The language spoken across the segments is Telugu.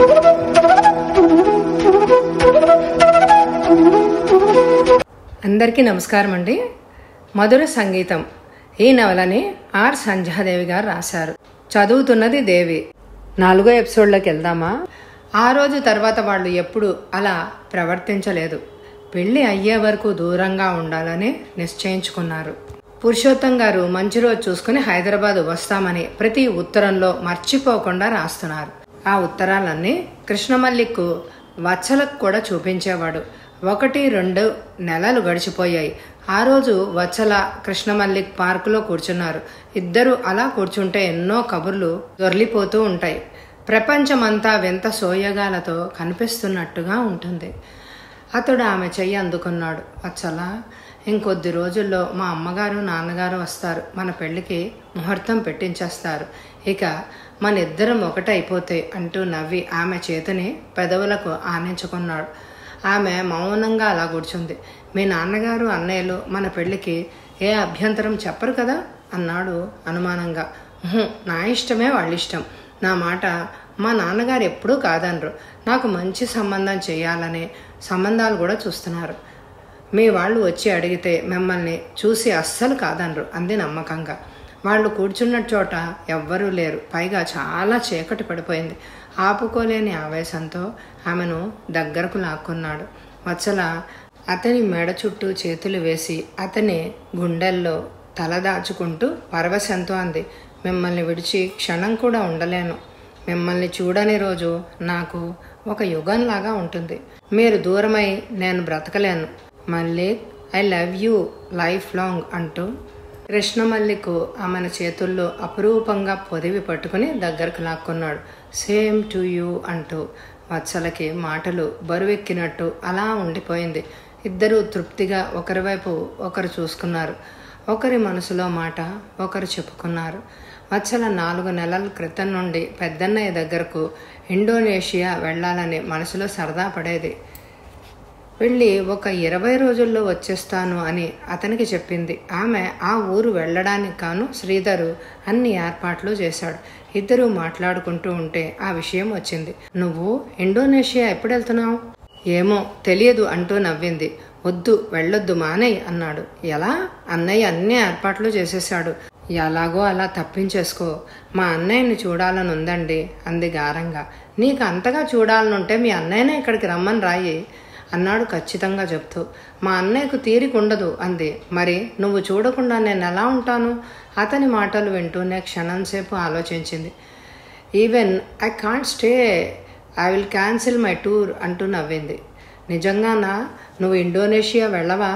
అందరికీ నమస్కారం అండి మధుర సంగీతం ఈ నవలని ఆర్ సంధ్యాదేవి గారు రాశారు చదువుతున్నది దేవి నాలుగో ఎపిసోడ్లోకి వెళ్దామా ఆ రోజు తర్వాత వాళ్ళు ఎప్పుడు అలా ప్రవర్తించలేదు పెళ్లి అయ్యే వరకు దూరంగా ఉండాలని నిశ్చయించుకున్నారు పురుషోత్తం గారు మంచి రోజు చూసుకుని హైదరాబాద్ వస్తామని ప్రతి ఉత్తరంలో మర్చిపోకుండా రాస్తున్నారు ఆ ఉత్తరాలన్నీ కృష్ణమల్లికు వత్సలకు కూడా చూపించేవాడు ఒకటి రెండు నెలలు గడిచిపోయాయి ఆ రోజు వత్సల కృష్ణమల్లిక్ పార్కులో కూర్చున్నారు ఇద్దరు అలా కూర్చుంటే ఎన్నో కబుర్లు దొర్లిపోతూ ఉంటాయి ప్రపంచమంతా వింత సోయగాలతో కనిపిస్తున్నట్టుగా ఉంటుంది అతడు ఆమె చెయ్యి అందుకున్నాడు వత్సల ఇంకొద్ది రోజుల్లో మా అమ్మగారు నాన్నగారు వస్తారు మన పెళ్లికి ముహూర్తం పెట్టించేస్తారు ఇక మన ఇద్దరం ఒకటైపోతే అంటూ నవ్వి ఆమె చేతిని పెదవులకు ఆనించుకున్నాడు ఆమె మౌనంగా అలా కూర్చుంది మీ నాన్నగారు అన్నయ్యలు మన పెళ్లికి ఏ అభ్యంతరం చెప్పరు కదా అన్నాడు అనుమానంగా "ఉహుం, నా ఇష్టమే వాళ్ళ ఇష్టం నా మాట మా నాన్నగారు ఎప్పుడూ కాదనరు నాకు మంచి సంబంధం చేయాలని సంబంధాలు కూడా చూస్తున్నారు మీ వాళ్ళు వచ్చి అడిగితే మిమ్మల్ని చూసి అస్సలు కాదనరు అంది నమ్మకంగా వాళ్ళు కూర్చున్న చోట ఎవ్వరూ లేరు పైగా చాలా చీకటి పడిపోయింది ఆపుకోలేని ఆవేశంతో ఆమెను దగ్గరకు లాక్కున్నాడు వత్సల అతని మెడ చుట్టూ చేతులు వేసి అతని గుండెల్లో తల దాచుకుంటూ పరవశంతో అంది మిమ్మల్ని విడిచి క్షణం కూడా ఉండలేను మిమ్మల్ని చూడని రోజు నాకు ఒక యుగంలాగా ఉంటుంది మీరు దూరమై నేను బ్రతకలేను మళ్ళీ I love you life long అంటూ కృష్ణమల్లికు ఆమెన చేతుల్లో అపురూపంగా పొదివి పట్టుకుని దగ్గరకు లాక్కున్నాడు సేమ్ టు యూ అంటూ వత్సలకి మాటలు బరువెక్కినట్టు అలా ఉండిపోయింది ఇద్దరూ తృప్తిగా ఒకరి వైపు ఒకరు చూసుకున్నారు ఒకరి మనసులో మాట ఒకరు చెప్పుకున్నారు వత్సల నాలుగు నెలల క్రితం నుండి పెద్దన్నయ్య దగ్గరకు ఇండోనేషియా వెళ్ళాలని మనసులో సరదా పడేది వెళ్ళి ఒక ఇరవై రోజుల్లో వచ్చేస్తాను అని అతనికి చెప్పింది ఆమె ఆ ఊరు వెళ్ళడానికి కాను శ్రీధరు అన్ని ఏర్పాట్లు చేశాడు ఇద్దరూ మాట్లాడుకుంటూ ఉంటే ఆ విషయం వచ్చింది నువ్వు ఇండోనేషియా ఎప్పుడు వెళ్తున్నావు ఏమో తెలియదు అంటూ నవ్వింది వద్దు వెళ్ళొద్దు మానేయ్ అన్నాడు ఎలా అన్నయ్య అన్ని ఏర్పాట్లు చేసేశాడు ఎలాగో అలా తప్పించేసుకో మా అన్నయ్యని చూడాలని ఉందండి అంది గారంగా నీకు అంతగా చూడాలనుంటే మీ అన్నయ్యనే ఇక్కడికి రమ్మని రాయి అన్నాడు ఖచ్చితంగా చెప్తూ మా అన్నయ్యకు తీరిక ఉండదు అంది మరి నువ్వు చూడకుండా నేను ఎలా ఉంటాను అతని మాటలు వింటూనే క్షణంసేపు ఆలోచించింది even I can't stay I will cancel my tour అంటూ నవ్వింది నిజంగానా నువ్వు ఇండోనేషియా వెళ్ళవా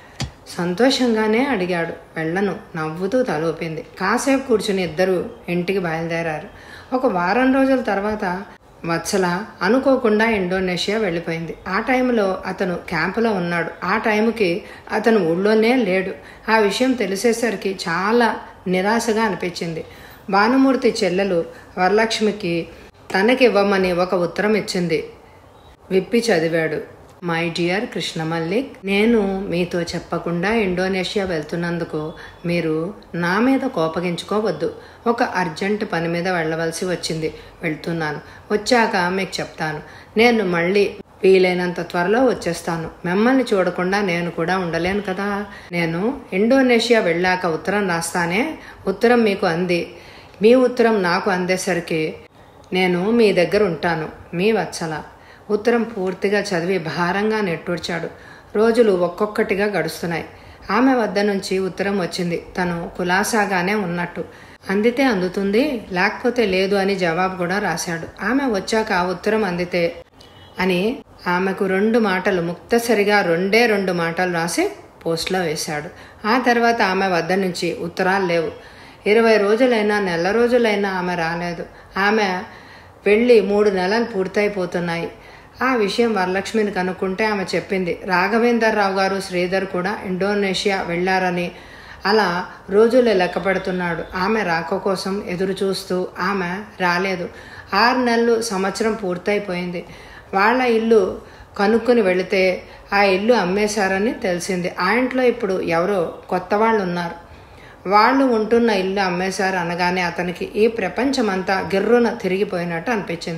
సంతోషంగానే అడిగాడు వెళ్ళను నవ్వుతూ తలూపింది కాసేపు కూర్చుని ఇద్దరు ఇంటికి బయలుదేరారు ఒక వారం రోజుల తర్వాత వత్సల అనుకోకుండా ఇండోనేషియా వెళ్ళిపోయింది ఆ టైంలో అతను క్యాంపులో ఉన్నాడు ఆ టైంకి అతను ఊళ్ళోనే లేడు ఆ విషయం తెలిసేసరికి చాలా నిరాశగా అనిపించింది భానుమూర్తి చెల్లెలు వరలక్ష్మికి తనకివ్వమని ఒక ఉత్తరం ఇచ్చింది విప్పి చదివాడు మై డియర్ కృష్ణ మల్లిక్ నేను మీతో చెప్పకుండా ఇండోనేషియా వెళ్తున్నందుకు మీరు నా మీద కోపగించుకోవద్దు ఒక అర్జెంట్ పని మీద వెళ్ళవలసి వచ్చింది వెళ్తున్నాను వచ్చాక మీకు చెప్తాను నేను మళ్ళీ వీలైనంత త్వరలో వచ్చేస్తాను మిమ్మల్ని చూడకుండా నేను కూడా ఉండలేను కదా నేను ఇండోనేషియా వెళ్ళాక ఉత్తరం రాస్తానే ఉత్తరం మీకు అంది మీ ఉత్తరం నాకు అందేసరికి నేను మీ దగ్గర ఉంటాను మీ వత్సల ఉత్తరం పూర్తిగా చదివి భారంగా నెట్టూర్చాడు రోజులు ఒక్కొక్కటిగా గడుస్తున్నాయి ఆమె వద్ద నుంచి ఉత్తరం వచ్చింది తను కులాసాగానే ఉన్నట్టు అందితే అందుతుంది లేకపోతే లేదు అని జవాబు కూడా రాశాడు ఆమె వచ్చాక ఆ ఉత్తరం అందితే అని ఆమెకు రెండు మాటలు ముక్తసరిగా రెండే రెండు మాటలు రాసి పోస్ట్లో వేశాడు ఆ తర్వాత ఆమె వద్ద నుంచి ఉత్తరాలు లేవు ఇరవై రోజులైనా నెల రోజులైనా ఆమె రాలేదు ఆమె వెళ్ళి మూడు నెలలు పూర్తయిపోతున్నాయి ఆ విషయం వరలక్ష్మిని కనుక్కుంటే ఆమె చెప్పింది రాఘవేందర్ రావు గారు శ్రీధర్ కూడా ఇండోనేషియా వెళ్ళారని అలా రోజులు లెక్క పెడుతున్నాడు ఆమె రాక కోసం ఎదురు చూస్తూ ఆమె రాలేదు ఆరు నెలలు సంవత్సరం పూర్తయిపోయింది వాళ్ళ ఇల్లు కనుక్కొని వెళితే ఆ ఇల్లు అమ్మేశారని తెలిసింది ఆ ఇంట్లో ఇప్పుడు ఎవరో కొత్త వాళ్ళు ఉన్నారు వాళ్ళు ఉంటున్న ఇల్లు అమ్మేశారు అనగానే అతనికి ఈ ప్రపంచమంతా గిర్రున తిరిగిపోయినట్టు అనిపించింది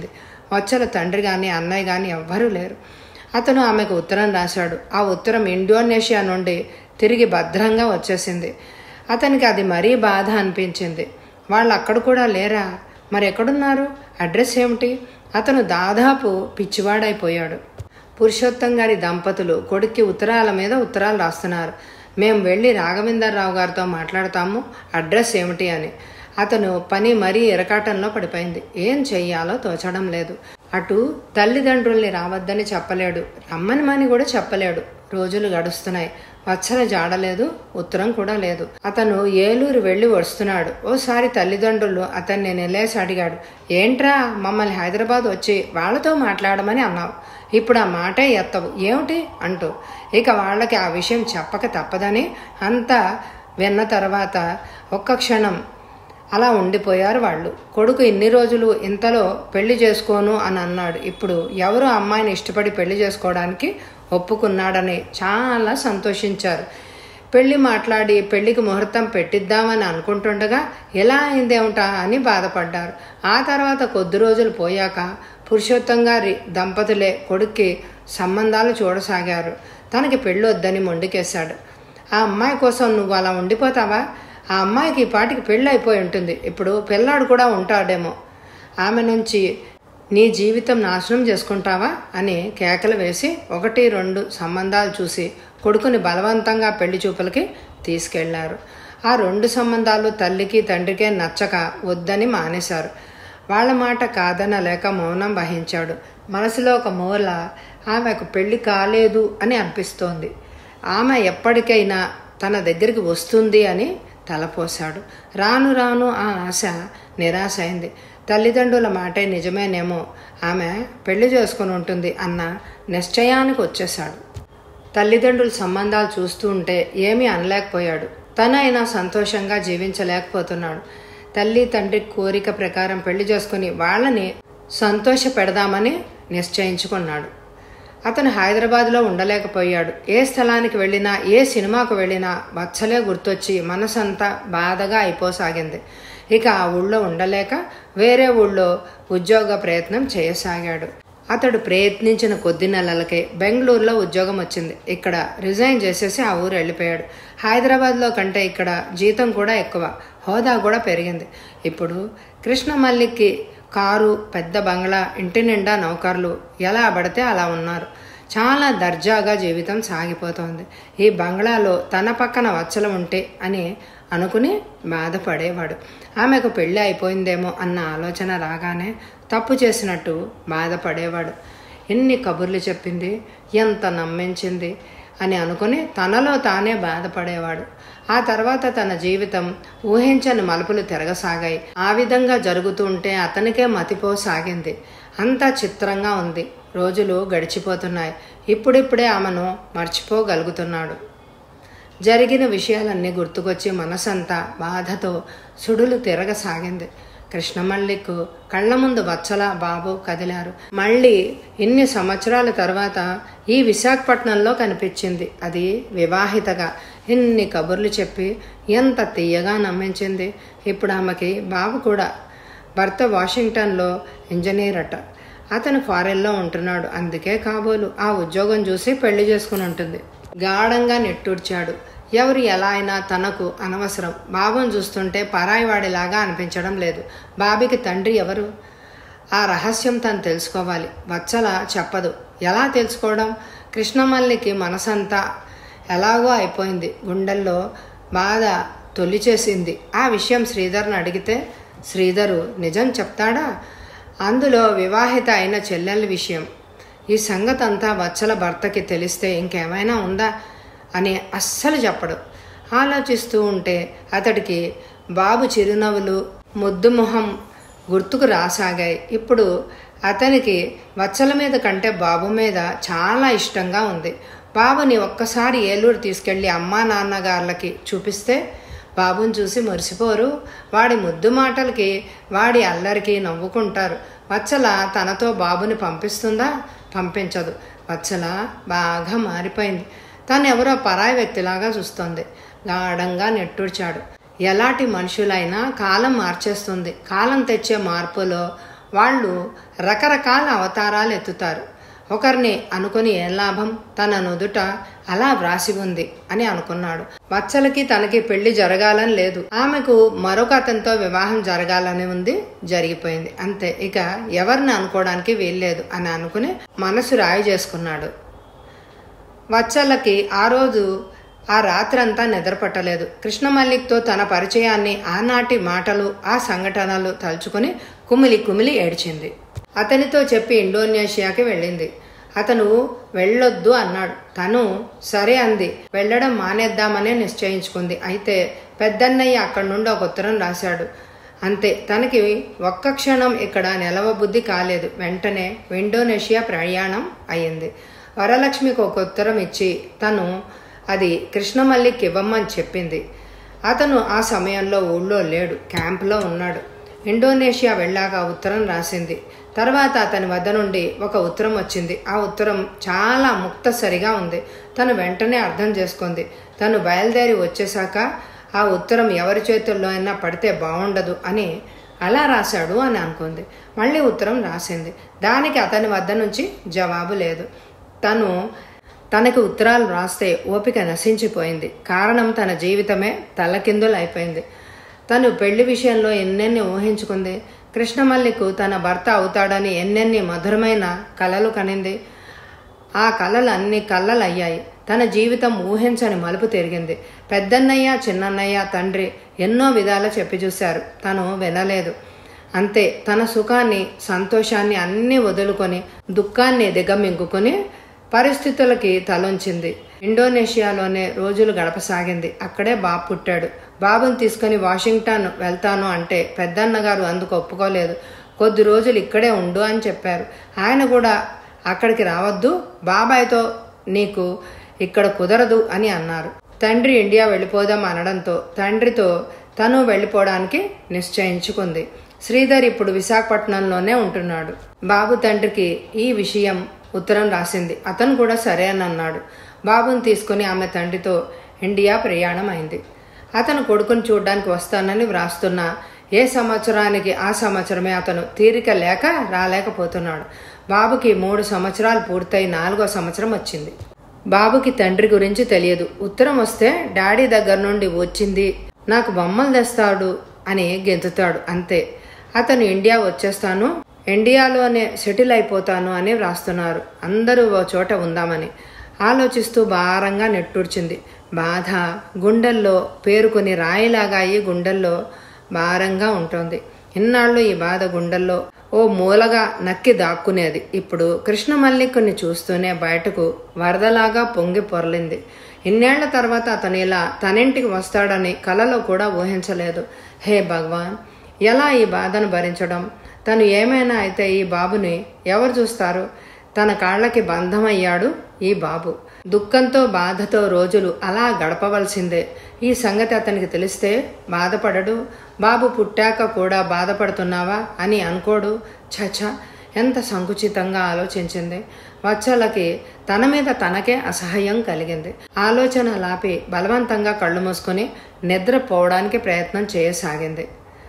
వచ్చల తండ్రి కానీ అన్నయ్య కానీ ఎవ్వరూ లేరు అతను ఆమెకు ఉత్తరం రాశాడు ఆ ఉత్తరం ఇండోనేషియా నుండి తిరిగి భద్రంగా వచ్చేసింది అతనికి అది మరీ బాధ అనిపించింది వాళ్ళు అక్కడ కూడా లేరా మరి ఎక్కడున్నారు అడ్రస్ ఏమిటి అతను దాదాపు పిచ్చివాడైపోయాడు పురుషోత్తం గారి దంపతులు కొడుక్కి ఉత్తరాల మీద ఉత్తరాలు రాస్తున్నారు మేము వెళ్ళి రాఘవేందర్రావు గారితో మాట్లాడతాము అడ్రస్ ఏమిటి అని అతను పని మరీ ఎరకాటంలో పడిపోయింది ఏం చెయ్యాలో తోచడం లేదు అటు తల్లిదండ్రుల్ని రావద్దని చెప్పలేడు రమ్మని మని కూడా చెప్పలేడు రోజులు గడుస్తున్నాయి వచ్చల జాడలేదు ఉత్తరం కూడా లేదు అతను ఏలూరు వెళ్ళి వస్తున్నాడు ఓసారి తల్లిదండ్రులు అతన్ని నిలేసి అడిగాడు ఏంట్రా మమ్మల్ని హైదరాబాద్ వచ్చి వాళ్ళతో మాట్లాడమని అన్నావు ఇప్పుడు ఆ మాటే ఎత్తవు ఏమిటి అంటూ ఇక వాళ్ళకి ఆ విషయం చెప్పక తప్పదని అంతా విన్న తర్వాత ఒక్క క్షణం అలా ఉండిపోయారు వాళ్ళు కొడుకు ఇన్ని రోజులు ఇంతలో పెళ్లి చేసుకోను అని అన్నాడు ఇప్పుడు ఎవరు అమ్మాయిని ఇష్టపడి పెళ్లి చేసుకోవడానికి ఒప్పుకున్నాడని చాలా సంతోషించారు పెళ్లి మాట్లాడి పెళ్లికి ముహూర్తం పెట్టిద్దామని అనుకుంటుండగా ఎలా అయిందేమిటా అని బాధపడ్డారు ఆ తర్వాత కొద్ది రోజులు పోయాక పురుషోత్తం గారి దంపతులే కొడుక్కి సంబంధాలు చూడసాగారు తనకి పెళ్ళి వద్దని మొండికేశాడు ఆ అమ్మాయి కోసం నువ్వు అలా ఉండిపోతావా ఆ అమ్మాయికి ఈ పాటికి పెళ్ళి అయిపోయి ఉంటుంది ఇప్పుడు పిల్లాడు కూడా ఉంటాడేమో ఆమె నుంచి నీ జీవితం నాశనం చేసుకుంటావా అని కేకలు వేసి ఒకటి రెండు సంబంధాలు చూసి కొడుకుని బలవంతంగా పెళ్లి చూపులకి తీసుకెళ్లారు ఆ రెండు సంబంధాలు తల్లికి తండ్రికే నచ్చక వద్దని మానేశారు వాళ్ళ మాట కాదనలేక మౌనం వహించాడు మనసులో ఒక మూల ఆమెకు పెళ్లి కాలేదు అని అనిపిస్తోంది ఆమె ఎప్పటికైనా తన దగ్గరికి వస్తుంది అని తలపోశాడు రాను రాను ఆ ఆశ నిరాశ అయింది తల్లిదండ్రుల మాటే నిజమేనేమో ఆమె పెళ్లి చేసుకుని ఉంటుంది అన్న నిశ్చయానికి వచ్చేశాడు తల్లిదండ్రుల సంబంధాలు చూస్తూ ఉంటే ఏమీ అనలేకపోయాడు తనైనా సంతోషంగా జీవించలేకపోతున్నాడు తల్లి తండ్రి కోరిక ప్రకారం పెళ్లి చేసుకుని వాళ్ళని సంతోష పెడదామని నిశ్చయించుకున్నాడు అతను హైదరాబాద్లో ఉండలేకపోయాడు ఏ స్థలానికి వెళ్ళినా ఏ సినిమాకు వెళ్ళినా వచ్చలే గుర్తొచ్చి మనసంతా బాధగా అయిపోసాగింది ఇక ఆ ఊళ్ళో ఉండలేక వేరే ఊళ్ళో ఉద్యోగ ప్రయత్నం చేయసాగాడు అతడు ప్రయత్నించిన కొద్ది నెలలకే బెంగళూరులో ఉద్యోగం వచ్చింది ఇక్కడ రిజైన్ చేసేసి ఆ ఊరు వెళ్ళిపోయాడు హైదరాబాద్లో కంటే ఇక్కడ జీతం కూడా ఎక్కువ హోదా కూడా పెరిగింది ఇప్పుడు కృష్ణ మల్లిక్కి కారు పెద్ద బంగ్లా ఇంటి నిండా నౌకర్లు ఎలా పడితే అలా ఉన్నారు చాలా దర్జాగా జీవితం సాగిపోతోంది ఈ బంగ్లాలో తన పక్కన వచ్చల ఉంటే అని అనుకుని బాధపడేవాడు ఆమెకు పెళ్ళి అయిపోయిందేమో అన్న ఆలోచన రాగానే తప్పు చేసినట్టు బాధపడేవాడు ఎన్ని కబుర్లు చెప్పింది ఎంత నమ్మించింది అని అనుకుని తనలో తానే బాధపడేవాడు ఆ తర్వాత తన జీవితం ఊహించని మలుపులు తిరగసాగాయి ఆ విధంగా జరుగుతూ ఉంటే అతనికే మతిపోసాగింది అంతా చిత్రంగా ఉంది రోజులు గడిచిపోతున్నాయి ఇప్పుడిప్పుడే ఆమెను మర్చిపోగలుగుతున్నాడు జరిగిన విషయాలన్నీ గుర్తుకొచ్చి మనసంతా బాధతో సుడులు తిరగసాగింది కృష్ణమల్లికు కళ్ళ ముందు వచ్చల బాబు కదిలారు మళ్ళీ ఇన్ని సంవత్సరాల తర్వాత ఈ విశాఖపట్నంలో కనిపించింది అది వివాహితగా ఇన్ని కబుర్లు చెప్పి ఎంత తీయగా నమ్మించింది ఇప్పుడు ఆమెకి బాబు కూడా భర్త వాషింగ్టన్లో ఇంజనీర్ అట అతను ఫారెన్లో ఉంటున్నాడు అందుకే కాబోలు ఆ ఉద్యోగం చూసి పెళ్లి చేసుకుని ఉంటుంది గాఢంగా నెట్టూడ్చాడు ఎవరు ఎలా అయినా తనకు అనవసరం బాబుని చూస్తుంటే పరాయివాడిలాగా అనిపించడం లేదు బాబీకి తండ్రి ఎవరు ఆ రహస్యం తను తెలుసుకోవాలి వచ్చల చెప్పదు ఎలా తెలుసుకోవడం కృష్ణమల్లికి మనసంతా ఎలాగో అయిపోయింది గుండెల్లో బాధ తొలిచేసింది ఆ విషయం శ్రీధర్ని అడిగితే శ్రీధరు నిజం చెప్తాడా అందులో వివాహిత అయిన చెల్లెల విషయం ఈ సంగతి అంతా వచ్చల భర్తకి తెలిస్తే ఇంకేమైనా ఉందా అని అస్సలు చెప్పడు ఆలోచిస్తూ ఉంటే అతడికి బాబు చిరునవ్వులు ముద్దు మొహం గుర్తుకు రాసాగాయి ఇప్పుడు అతనికి వచ్చల మీద కంటే బాబు మీద చాలా ఇష్టంగా ఉంది బాబుని ఒక్కసారి ఏలూరు తీసుకెళ్లి అమ్మా నాన్నగారులకి చూపిస్తే బాబుని చూసి మురిసిపోరు వాడి ముద్దు మాటలకి వాడి అల్లరికి నవ్వుకుంటారు వచ్చల తనతో బాబుని పంపిస్తుందా పంపించదు వచ్చల బాగా మారిపోయింది తను ఎవరో పరాయి వ్యక్తిలాగా చూస్తోంది గాఢంగా నెట్టూర్చాడు ఎలాంటి మనుషులైనా కాలం మార్చేస్తుంది కాలం తెచ్చే మార్పులో వాళ్ళు రకరకాల అవతారాలు ఎత్తుతారు ఒకరిని అనుకుని ఏం లాభం తన నుదుట అలా వ్రాసి ఉంది అని అనుకున్నాడు వత్సలకి తనకి పెళ్లి జరగాలని లేదు ఆమెకు మరొక అతనితో వివాహం జరగాలని ఉంది జరిగిపోయింది అంతే ఇక ఎవరిని అనుకోవడానికి వీల్లేదు అని అనుకుని మనసు రాయి చేసుకున్నాడు వత్సలకి ఆ రోజు ఆ రాత్రంతా నిద్రపట్టలేదు కృష్ణమల్లిక్తో తన పరిచయాన్ని ఆనాటి మాటలు ఆ సంఘటనలు తలుచుకుని కుమిలి కుమిలి ఏడ్చింది అతనితో చెప్పి ఇండోనేషియాకి వెళ్ళింది అతను వెళ్ళొద్దు అన్నాడు తను సరే అంది వెళ్ళడం మానేద్దామనే నిశ్చయించుకుంది అయితే పెద్దన్నయ్య అక్కడి నుండి ఒక ఉత్తరం రాశాడు అంతే తనకి ఒక్క క్షణం ఇక్కడ నిలవబుద్ధి కాలేదు వెంటనే ఇండోనేషియా ప్రయాణం అయ్యింది వరలక్ష్మికి ఒక ఉత్తరం ఇచ్చి తను అది కృష్ణమల్లికి ఇవ్వమని చెప్పింది అతను ఆ సమయంలో ఊళ్ళో లేడు క్యాంపులో ఉన్నాడు ఇండోనేషియా వెళ్ళాక ఉత్తరం రాసింది తర్వాత అతని వద్ద నుండి ఒక ఉత్తరం వచ్చింది ఆ ఉత్తరం చాలా ముక్తసరిగా ఉంది తను వెంటనే అర్థం చేసుకుంది తను బయలుదేరి వచ్చేశాక ఆ ఉత్తరం ఎవరి చేతుల్లో అయినా పడితే బాగుండదు అని అలా రాశాడు అని అనుకుంది మళ్ళీ ఉత్తరం రాసింది దానికి అతని వద్ద నుంచి జవాబు లేదు తను తనకి ఉత్తరాలు రాస్తే ఓపిక నశించిపోయింది కారణం తన జీవితమే తలకిందులైపోయింది తను పెళ్లి విషయంలో ఎన్నెన్ని ఊహించుకుంది కృష్ణమల్లికు తన భర్త అవుతాడని ఎన్నెన్ని మధురమైన కలలు కనింది ఆ కలలు అన్ని కళ్ళలయ్యాయి తన జీవితం ఊహించని మలుపు తిరిగింది పెద్దన్నయ్య చిన్నన్నయ్య తండ్రి ఎన్నో విధాలు చెప్పి చూశారు తను వినలేదు అంతే తన సుఖాన్ని సంతోషాన్ని అన్నీ వదులుకొని దుఃఖాన్ని దిగమింగుకొని పరిస్థితులకి తలొంచింది ఇండోనేషియాలోనే రోజులు గడపసాగింది అక్కడే బాబు పుట్టాడు బాబుని తీసుకుని వాషింగ్టన్ వెళ్తాను అంటే పెద్దన్నగారు అందుకు ఒప్పుకోలేదు కొద్ది రోజులు ఇక్కడే ఉండు అని చెప్పారు ఆయన కూడా అక్కడికి రావద్దు బాబాయ్తో నీకు ఇక్కడ కుదరదు అని అన్నారు తండ్రి ఇండియా వెళ్ళిపోదాం అనడంతో తండ్రితో తను వెళ్ళిపోవడానికి నిశ్చయించుకుంది శ్రీధర్ ఇప్పుడు విశాఖపట్నంలోనే ఉంటున్నాడు బాబు తండ్రికి ఈ విషయం ఉత్తరం రాసింది అతను కూడా సరే అని అన్నాడు బాబుని తీసుకుని ఆమె తండ్రితో ఇండియా ప్రయాణం అయింది అతను కొడుకుని చూడడానికి వస్తానని వ్రాస్తున్నా ఏ సంవత్సరానికి ఆ సంవత్సరమే అతను తీరిక లేక రాలేకపోతున్నాడు బాబుకి మూడు సంవత్సరాలు పూర్తయి నాలుగో సంవత్సరం వచ్చింది బాబుకి తండ్రి గురించి తెలియదు ఉత్తరం వస్తే డాడీ దగ్గర నుండి వచ్చింది నాకు బొమ్మలు తెస్తాడు అని గెంతుతాడు అంతే అతను ఇండియా వచ్చేస్తాను ఇండియాలోనే సెటిల్ అయిపోతాను అని వ్రాస్తున్నారు అందరూ ఓ చోట ఉందామని ఆలోచిస్తూ భారంగా నెట్టూర్చింది బాధ గుండెల్లో పేరుకొని రాయిలాగా ఈ గుండెల్లో భారంగా ఉంటుంది ఇన్నాళ్ళు ఈ బాధ గుండెల్లో ఓ మూలగా నక్కి దాక్కునేది ఇప్పుడు కృష్ణమల్లికుని చూస్తూనే బయటకు వరదలాగా పొంగి పొరలింది ఇన్నేళ్ల తర్వాత అతను ఇలా తనింటికి వస్తాడని కలలో కూడా ఊహించలేదు హే భగవాన్ ఎలా ఈ బాధను భరించడం తను ఏమైనా అయితే ఈ బాబుని ఎవరు చూస్తారు తన కాళ్ళకి బంధమయ్యాడు ఈ బాబు దుఃఖంతో బాధతో రోజులు అలా గడపవలసిందే ఈ సంగతి అతనికి తెలిస్తే బాధపడడు బాబు పుట్టాక కూడా బాధపడుతున్నావా అని అనుకోడు చచ ఎంత సంకుచితంగా ఆలోచించింది వచ్చలకి తన మీద తనకే అసహ్యం కలిగింది ఆలోచన లాపి బలవంతంగా కళ్ళు మూసుకొని నిద్రపోవడానికి ప్రయత్నం చేయసాగింది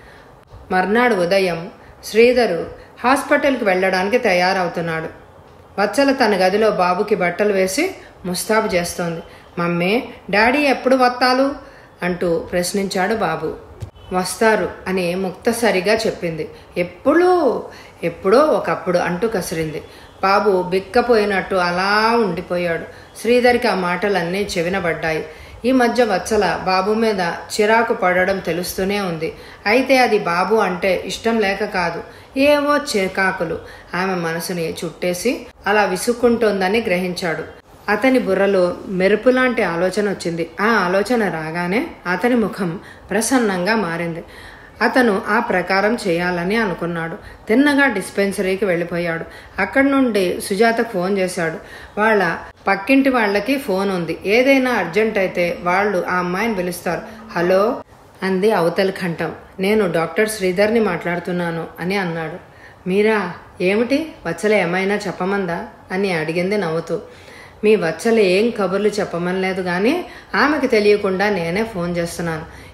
మర్నాడు ఉదయం శ్రీధరు హాస్పిటల్కి వెళ్ళడానికి తయారవుతున్నాడు వచ్చల తన గదిలో బాబుకి బట్టలు వేసి ముస్తాబు చేస్తోంది మమ్మీ డాడీ ఎప్పుడు వత్తాలు అంటూ ప్రశ్నించాడు బాబు వస్తారు అని ముక్తసరిగా చెప్పింది ఎప్పుడూ ఎప్పుడో ఒకప్పుడు అంటూ కసిరింది బాబు బిక్కపోయినట్టు అలా ఉండిపోయాడు శ్రీధర్కి ఆ మాటలన్నీ చెవినబడ్డాయి ఈ మధ్య వచ్చల బాబు మీద చిరాకు పడడం తెలుస్తూనే ఉంది అయితే అది బాబు అంటే ఇష్టం లేక కాదు ఏవో చికాకులు ఆమె మనసుని చుట్టేసి అలా విసుక్కుంటోందని గ్రహించాడు అతని బుర్రలో మెరుపులాంటి ఆలోచన వచ్చింది ఆ ఆలోచన రాగానే అతని ముఖం ప్రసన్నంగా మారింది అతను ఆ ప్రకారం చేయాలని అనుకున్నాడు తిన్నగా డిస్పెన్సరీకి వెళ్ళిపోయాడు అక్కడి నుండి సుజాతకు ఫోన్ చేశాడు వాళ్ళ పక్కింటి వాళ్ళకి ఫోన్ ఉంది ఏదైనా అర్జెంట్ అయితే వాళ్ళు ఆ అమ్మాయిని పిలుస్తారు హలో అంది అవతలి కంఠం నేను డాక్టర్ శ్రీధర్ని మాట్లాడుతున్నాను అని అన్నాడు మీరా ఏమిటి వచ్చలే ఏమైనా చెప్పమందా అని అడిగింది నవ్వుతూ మీ వచ్చలు ఏం కబుర్లు చెప్పమనలేదు కానీ ఆమెకి తెలియకుండా నేనే ఫోన్ చేస్తున్నాను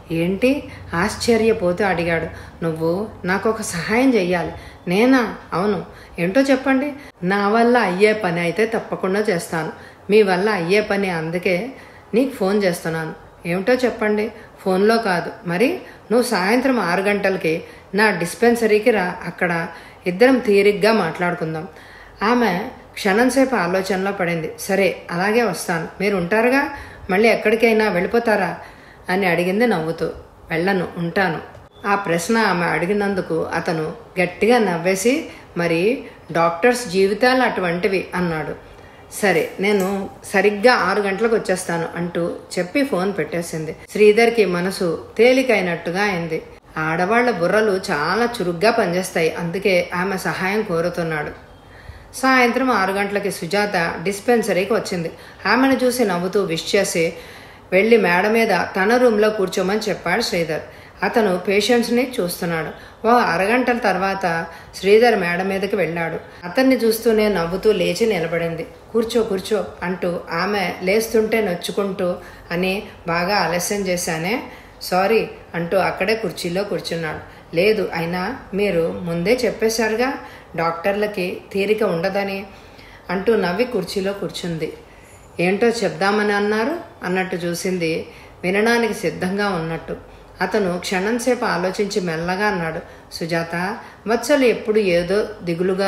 ఏంటి ఆశ్చర్యపోతూ అడిగాడు నువ్వు నాకు ఒక సహాయం చెయ్యాలి నేనా అవును ఏంటో చెప్పండి నా వల్ల అయ్యే పని అయితే తప్పకుండా చేస్తాను మీ వల్ల అయ్యే పని అందుకే నీకు ఫోన్ చేస్తున్నాను ఏమిటో చెప్పండి ఫోన్లో కాదు మరి నువ్వు సాయంత్రం ఆరు గంటలకి నా డిస్పెన్సరీకి రా అక్కడ ఇద్దరం తీరిగ్గా మాట్లాడుకుందాం ఆమె క్షణంసేపు ఆలోచనలో పడింది సరే అలాగే వస్తాను మీరు ఉంటారుగా మళ్ళీ ఎక్కడికైనా వెళ్ళిపోతారా అని అడిగింది నవ్వుతూ వెళ్ళను ఉంటాను ఆ ప్రశ్న ఆమె అడిగినందుకు అతను గట్టిగా నవ్వేసి మరి డాక్టర్స్ జీవితాలు అటువంటివి అన్నాడు సరే నేను సరిగ్గా ఆరు గంటలకు వచ్చేస్తాను అంటూ చెప్పి ఫోన్ పెట్టేసింది శ్రీధర్కి మనసు తేలికైనట్టుగా అయింది ఆడవాళ్ల బుర్రలు చాలా చురుగ్గా పనిచేస్తాయి అందుకే ఆమె సహాయం కోరుతున్నాడు సాయంత్రం ఆరు గంటలకి సుజాత డిస్పెన్సరీకి వచ్చింది ఆమెను చూసి నవ్వుతూ విష్ చేసి వెళ్ళి మేడ మీద తన రూమ్లో కూర్చోమని చెప్పాడు శ్రీధర్ అతను పేషెంట్స్ని చూస్తున్నాడు ఓ అరగంటల తర్వాత శ్రీధర్ మేడ మీదకి వెళ్ళాడు అతన్ని చూస్తూనే నవ్వుతూ లేచి నిలబడింది కూర్చో కూర్చో అంటూ ఆమె లేస్తుంటే నొచ్చుకుంటూ అని బాగా ఆలస్యం చేశానే సారీ అంటూ అక్కడే కుర్చీలో కూర్చున్నాడు లేదు అయినా మీరు ముందే చెప్పేశారుగా డాక్టర్లకి తీరిక ఉండదని అంటూ నవ్వి కుర్చీలో కూర్చుంది ఏంటో చెప్దామని అన్నారు అన్నట్టు చూసింది వినడానికి సిద్ధంగా ఉన్నట్టు అతను క్షణంసేపు ఆలోచించి మెల్లగా అన్నాడు సుజాత వత్సలు ఎప్పుడు ఏదో దిగులుగా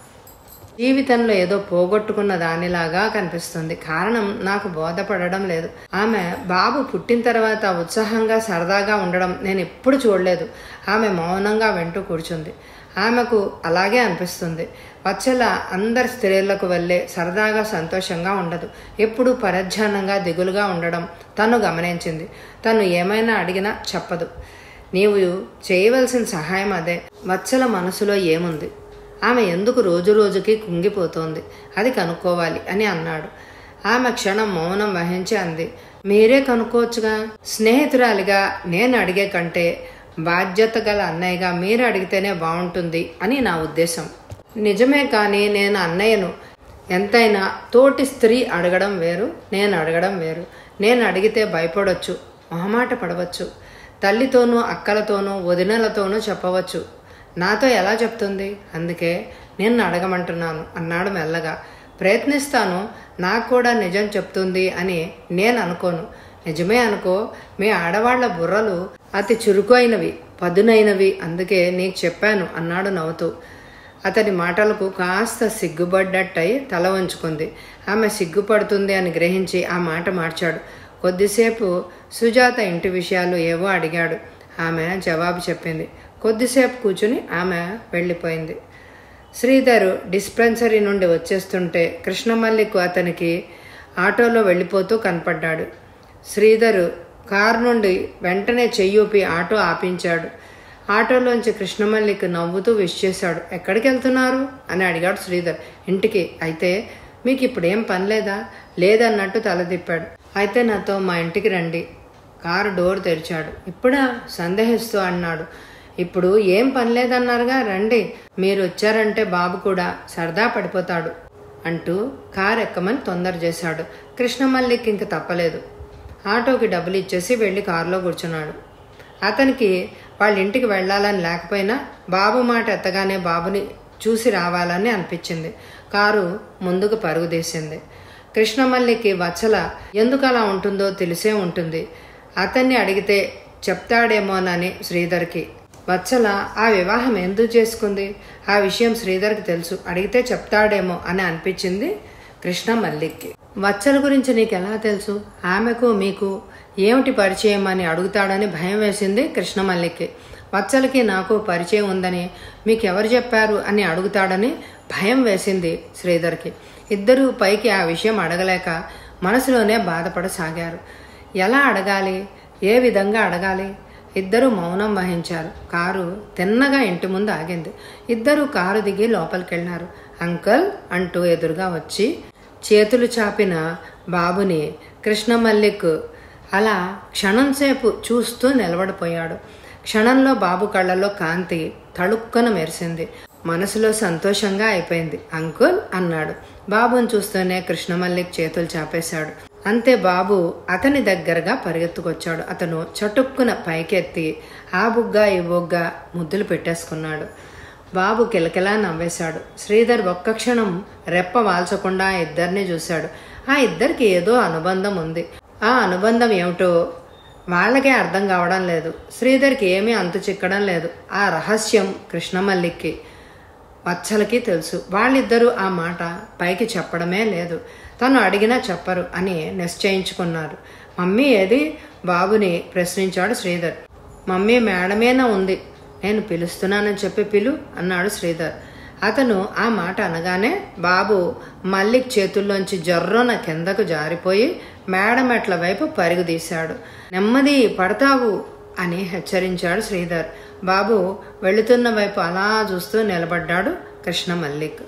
జీవితంలో ఏదో పోగొట్టుకున్న దానిలాగా కనిపిస్తుంది కారణం నాకు బోధపడడం లేదు ఆమె బాబు పుట్టిన తర్వాత ఉత్సాహంగా సరదాగా ఉండడం నేను ఎప్పుడు చూడలేదు ఆమె మౌనంగా వెంటూ కూర్చుంది ఆమెకు అలాగే అనిపిస్తుంది వచ్చల అందరి స్త్రీలకు వెళ్ళే సరదాగా సంతోషంగా ఉండదు ఎప్పుడూ పరధ్యానంగా దిగులుగా ఉండడం తను గమనించింది తను ఏమైనా అడిగినా చెప్పదు నీవు చేయవలసిన సహాయం అదే వచ్చల మనసులో ఏముంది ఆమె ఎందుకు రోజు రోజుకి కుంగిపోతోంది అది కనుక్కోవాలి అని అన్నాడు ఆమె క్షణం మౌనం వహించి అంది మీరే కనుక్కోవచ్చుగా స్నేహితురాలిగా నేను అడిగే కంటే బాధ్యత గల అన్నయ్యగా మీరు అడిగితేనే బాగుంటుంది అని నా ఉద్దేశం నిజమే కానీ నేను అన్నయ్యను ఎంతైనా తోటి స్త్రీ అడగడం వేరు నేను అడగడం వేరు నేను అడిగితే భయపడొచ్చు మొహమాట పడవచ్చు తల్లితోనూ అక్కలతోనూ వదినలతోనూ చెప్పవచ్చు నాతో ఎలా చెప్తుంది అందుకే నేను అడగమంటున్నాను అన్నాడు మెల్లగా ప్రయత్నిస్తాను నాకు కూడా నిజం చెప్తుంది అని నేను అనుకోను నిజమే అనుకో మీ ఆడవాళ్ల బుర్రలు అతి చురుకైనవి పదునైనవి అందుకే నీకు చెప్పాను అన్నాడు నవ్వుతూ అతని మాటలకు కాస్త సిగ్గుపడ్డట్టయి తల వంచుకుంది ఆమె సిగ్గుపడుతుంది అని గ్రహించి ఆ మాట మార్చాడు కొద్దిసేపు సుజాత ఇంటి విషయాలు ఏవో అడిగాడు ఆమె జవాబు చెప్పింది కొద్దిసేపు కూర్చుని ఆమె వెళ్ళిపోయింది శ్రీధర్ డిస్పెన్సరీ నుండి వచ్చేస్తుంటే కృష్ణమల్లికు అతనికి ఆటోలో వెళ్ళిపోతూ కనపడ్డాడు శ్రీధర్ కారు నుండి వెంటనే చెయ్యూపి ఆటో ఆపించాడు ఆటోలోంచి కృష్ణమల్లికి నవ్వుతూ విష్ చేశాడు ఎక్కడికి వెళ్తున్నారు అని అడిగాడు శ్రీధర్ ఇంటికి అయితే మీకు ఇప్పుడు ఏం పని లేదా లేదన్నట్టు తల తిప్పాడు అయితే నాతో మా ఇంటికి రండి కారు డోర్ తెరిచాడు ఇప్పుడా సందేహిస్తూ అన్నాడు ఇప్పుడు ఏం పని లేదన్నారుగా రండి మీరు వచ్చారంటే బాబు కూడా సరదా పడిపోతాడు అంటూ కారు ఎక్కమని తొందర చేశాడు కృష్ణమల్లికి ఇంక తప్పలేదు ఆటోకి డబ్బులు ఇచ్చేసి వెళ్ళి కారులో కూర్చున్నాడు అతనికి వాళ్ళ ఇంటికి వెళ్ళాలని లేకపోయినా బాబు మాట ఎత్తగానే బాబుని చూసి రావాలని అనిపించింది కారు ముందుకు పరుగు తీసింది కృష్ణమల్లికి వత్సల ఎందుకు అలా ఉంటుందో తెలిసే ఉంటుంది అతన్ని అడిగితే చెప్తాడేమోనని శ్రీధర్కి వత్సల ఆ వివాహం ఎందుకు చేసుకుంది ఆ విషయం శ్రీధర్కి తెలుసు అడిగితే చెప్తాడేమో అని అనిపించింది కృష్ణ మల్లిక్కి వత్సల గురించి నీకు ఎలా తెలుసు ఆమెకు మీకు ఏమిటి పరిచయం అని అడుగుతాడని భయం వేసింది కృష్ణ మల్లిక్కి వత్సలకి నాకు పరిచయం ఉందని మీకు ఎవరు చెప్పారు అని అడుగుతాడని భయం వేసింది శ్రీధర్కి ఇద్దరూ పైకి ఆ విషయం అడగలేక మనసులోనే బాధపడసాగారు ఎలా అడగాలి ఏ విధంగా అడగాలి ఇద్దరు మౌనం వహించారు కారు తిన్నగా ఇంటి ముందు ఆగింది ఇద్దరు కారు దిగి లోపలికెళ్ళినారు అంకల్ అంటూ ఎదురుగా వచ్చి చేతులు చాపిన బాబుని కృష్ణమల్లిక్ అలా క్షణంసేపు చూస్తూ నిలబడిపోయాడు క్షణంలో బాబు కళ్ళలో కాంతి తళుక్కన మెరిసింది మనసులో సంతోషంగా అయిపోయింది అంకుల్ అన్నాడు బాబుని చూస్తూనే కృష్ణమల్లిక్ చేతులు చాపేశాడు అంతే బాబు అతని దగ్గరగా పరిగెత్తుకొచ్చాడు అతను చటుక్కున పైకెత్తి ఆ బుగ్గ ఈ బుగ్గ ముద్దులు పెట్టేసుకున్నాడు బాబు కిలకిలా నవ్వేశాడు శ్రీధర్ ఒక్క క్షణం రెప్ప వాల్చకుండా ఆ ఇద్దరిని చూశాడు ఆ ఇద్దరికి ఏదో అనుబంధం ఉంది ఆ అనుబంధం ఏమిటో వాళ్ళకే అర్థం కావడం లేదు శ్రీధర్కి ఏమీ అంతు చిక్కడం లేదు ఆ రహస్యం కృష్ణమల్లికి వత్సలకి తెలుసు వాళ్ళిద్దరూ ఆ మాట పైకి చెప్పడమే లేదు తను అడిగినా చెప్పరు అని నిశ్చయించుకున్నారు మమ్మీ ఏది బాబుని ప్రశ్నించాడు శ్రీధర్ మమ్మీ మేడమేనా ఉంది నేను పిలుస్తున్నానని చెప్పి పిలు అన్నాడు శ్రీధర్ అతను ఆ మాట అనగానే బాబు మల్లిక్ చేతుల్లోంచి జర్రోన కిందకు జారిపోయి మేడమెట్ల వైపు పరుగు తీశాడు నెమ్మది పడతావు అని హెచ్చరించాడు శ్రీధర్ బాబు వెళుతున్న వైపు అలా చూస్తూ నిలబడ్డాడు కృష్ణ మల్లిక్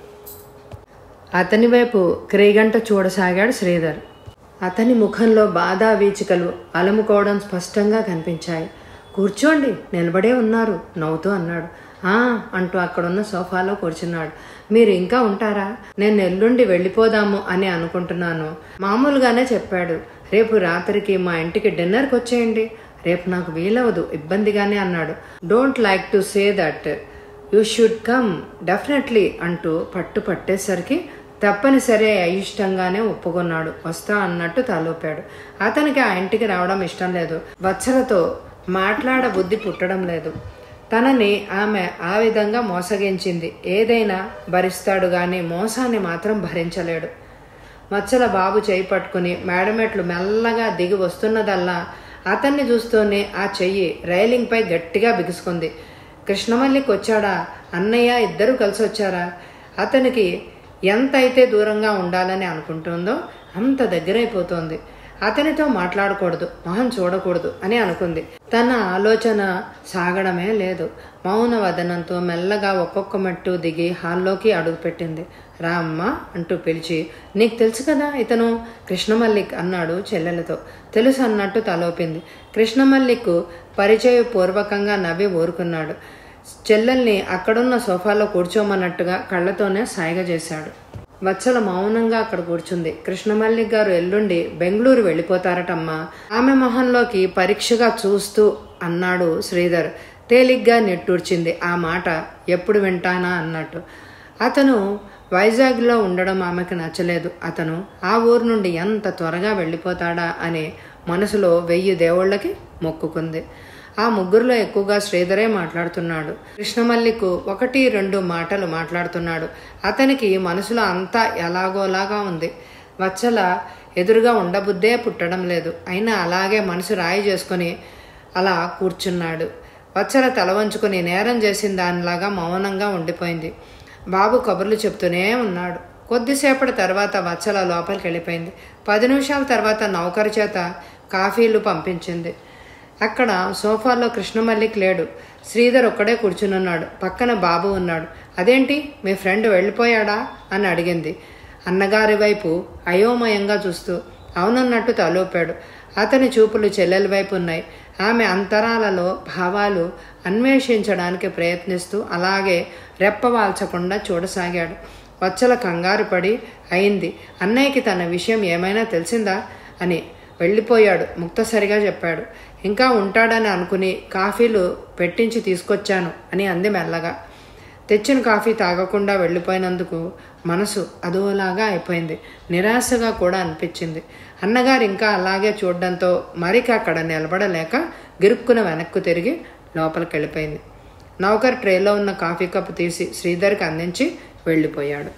అతని వైపు క్రీగంట చూడసాగాడు శ్రీధర్ అతని ముఖంలో బాధ వీచికలు అలుముకోవడం స్పష్టంగా కనిపించాయి కూర్చోండి నిలబడే ఉన్నారు నవ్వుతూ అన్నాడు ఆ అంటూ అక్కడున్న సోఫాలో కూర్చున్నాడు మీరు ఇంకా ఉంటారా నేను ఎల్లుండి వెళ్ళిపోదాము అని అనుకుంటున్నాను మామూలుగానే చెప్పాడు రేపు రాత్రికి మా ఇంటికి డిన్నర్కి వచ్చేయండి రేపు నాకు వీలవదు ఇబ్బందిగానే అన్నాడు don't like to say that you should come definitely అంటూ పట్టు పట్టేసరికి తప్పనిసరి అయిష్టంగానే ఒప్పుకున్నాడు వస్తా అన్నట్టు తలూపాడు అతనికి ఆ ఇంటికి రావడం ఇష్టం లేదు వత్సలతో మాట్లాడ బుద్ధి పుట్టడం లేదు తనని ఆమె ఆ విధంగా మోసగించింది ఏదైనా భరిస్తాడు గాని మోసాన్ని మాత్రం భరించలేడు మచ్చల బాబు చేయి పట్టుకుని మేడమెట్లు మెల్లగా దిగి వస్తున్నదల్లా అతన్ని చూస్తూనే ఆ చెయ్యి రైలింగ్పై గట్టిగా బిగుసుకుంది కృష్ణమల్లికి వచ్చాడా అన్నయ్య ఇద్దరు కలిసి వచ్చారా అతనికి ఎంత అయితే దూరంగా ఉండాలని అనుకుంటుందో అంత దగ్గరైపోతోంది అతనితో మాట్లాడకూడదు మొహం చూడకూడదు అని అనుకుంది తన ఆలోచన సాగడమే లేదు మౌన వదనంతో మెల్లగా ఒక్కొక్క మట్టు దిగి హాల్లోకి అడుగుపెట్టింది రా అమ్మా అంటూ పిలిచి నీకు తెలుసు కదా ఇతను కృష్ణమల్లిక్ అన్నాడు చెల్లెలతో తెలుసు అన్నట్టు తలోపింది కృష్ణమల్లిక్ పరిచయపూర్వకంగా నవ్వి ఊరుకున్నాడు చెల్లెల్ని అక్కడున్న సోఫాలో కూర్చోమన్నట్టుగా కళ్ళతోనే సాయిగ చేశాడు వత్సల మౌనంగా అక్కడ కూర్చుంది కృష్ణమల్లిక్ గారు ఎల్లుండి బెంగళూరు వెళ్ళిపోతారటమ్మా ఆమె మొహంలోకి పరీక్షగా చూస్తూ అన్నాడు శ్రీధర్ తేలిగ్గా నిట్టూర్చింది ఆ మాట ఎప్పుడు వింటానా అన్నట్టు అతను వైజాగ్లో ఉండడం ఆమెకు నచ్చలేదు అతను ఆ ఊరు నుండి ఎంత త్వరగా వెళ్ళిపోతాడా అని మనసులో వెయ్యి దేవుళ్ళకి మొక్కుకుంది ఆ ముగ్గురులో ఎక్కువగా శ్రీధరే మాట్లాడుతున్నాడు కృష్ణమల్లికు ఒకటి రెండు మాటలు మాట్లాడుతున్నాడు అతనికి మనసులో అంతా ఎలాగోలాగా ఉంది వచ్చల ఎదురుగా ఉండబుద్దే పుట్టడం లేదు అయినా అలాగే మనసు రాయి చేసుకుని అలా కూర్చున్నాడు వచ్చల తల వంచుకుని నేరం చేసిన దానిలాగా మౌనంగా ఉండిపోయింది బాబు కబుర్లు చెప్తూనే ఉన్నాడు కొద్దిసేపటి తర్వాత వచ్చల లోపలికి వెళ్ళిపోయింది పది నిమిషాల తర్వాత నౌకరు చేత కాఫీలు పంపించింది అక్కడ సోఫాలో కృష్ణమల్లిక్ లేడు శ్రీధర్ ఒక్కడే కూర్చునున్నాడు పక్కన బాబు ఉన్నాడు అదేంటి మీ ఫ్రెండ్ వెళ్ళిపోయాడా అని అడిగింది అన్నగారి వైపు అయోమయంగా చూస్తూ అవునన్నట్టు తలూపాడు అతని చూపులు చెల్లెల వైపు ఉన్నాయి ఆమె అంతరాలలో భావాలు అన్వేషించడానికి ప్రయత్నిస్తూ అలాగే రెప్పవాల్చకుండా చూడసాగాడు వచ్చల కంగారు పడి అయింది అన్నయ్యకి తన విషయం ఏమైనా తెలిసిందా అని వెళ్ళిపోయాడు ముక్తసరిగా చెప్పాడు ఇంకా ఉంటాడని అనుకుని కాఫీలు పెట్టించి తీసుకొచ్చాను అని అంది మెల్లగా తెచ్చిన కాఫీ తాగకుండా వెళ్ళిపోయినందుకు మనసు అదోలాగా అయిపోయింది నిరాశగా కూడా అనిపించింది అన్నగారు ఇంకా అలాగే చూడడంతో మరికి అక్కడ నిలబడలేక గిరుక్కున వెనక్కు తిరిగి లోపలికి వెళ్ళిపోయింది నౌకర్ ట్రేలో ఉన్న కాఫీ కప్పు తీసి శ్రీధర్కి అందించి వెళ్ళిపోయాడు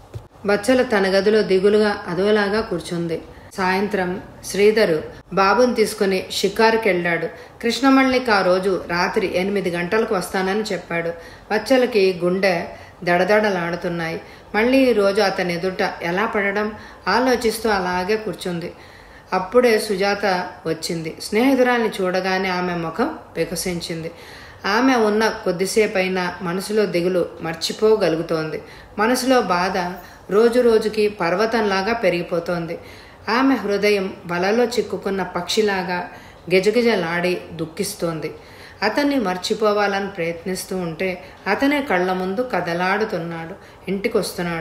బచ్చల తన గదిలో దిగులుగా అదోలాగా కూర్చుంది సాయంత్రం శ్రీధరు బాబుని తీసుకుని షికారుకి వెళ్ళాడు కృష్ణమల్లికి ఆ రోజు రాత్రి ఎనిమిది గంటలకు వస్తానని చెప్పాడు వచ్చలకి గుండె దడదడలాడుతున్నాయి మళ్ళీ ఈ రోజు అతని ఎదుట ఎలా పడడం ఆలోచిస్తూ అలాగే కూర్చుంది అప్పుడే సుజాత వచ్చింది స్నేహితురాల్ని చూడగానే ఆమె ముఖం వికసించింది ఆమె ఉన్న కొద్దిసేపైనా మనసులో దిగులు మర్చిపోగలుగుతోంది మనసులో బాధ రోజు రోజుకి పర్వతంలాగా పెరిగిపోతోంది ఆమె హృదయం వలలో చిక్కుకున్న పక్షిలాగా గిజగిజలాడి దుఃఖిస్తోంది అతన్ని మర్చిపోవాలని ప్రయత్నిస్తూ ఉంటే అతనే కళ్ళ ముందు కదలాడుతున్నాడు ఇంటికి వస్తున్నాడు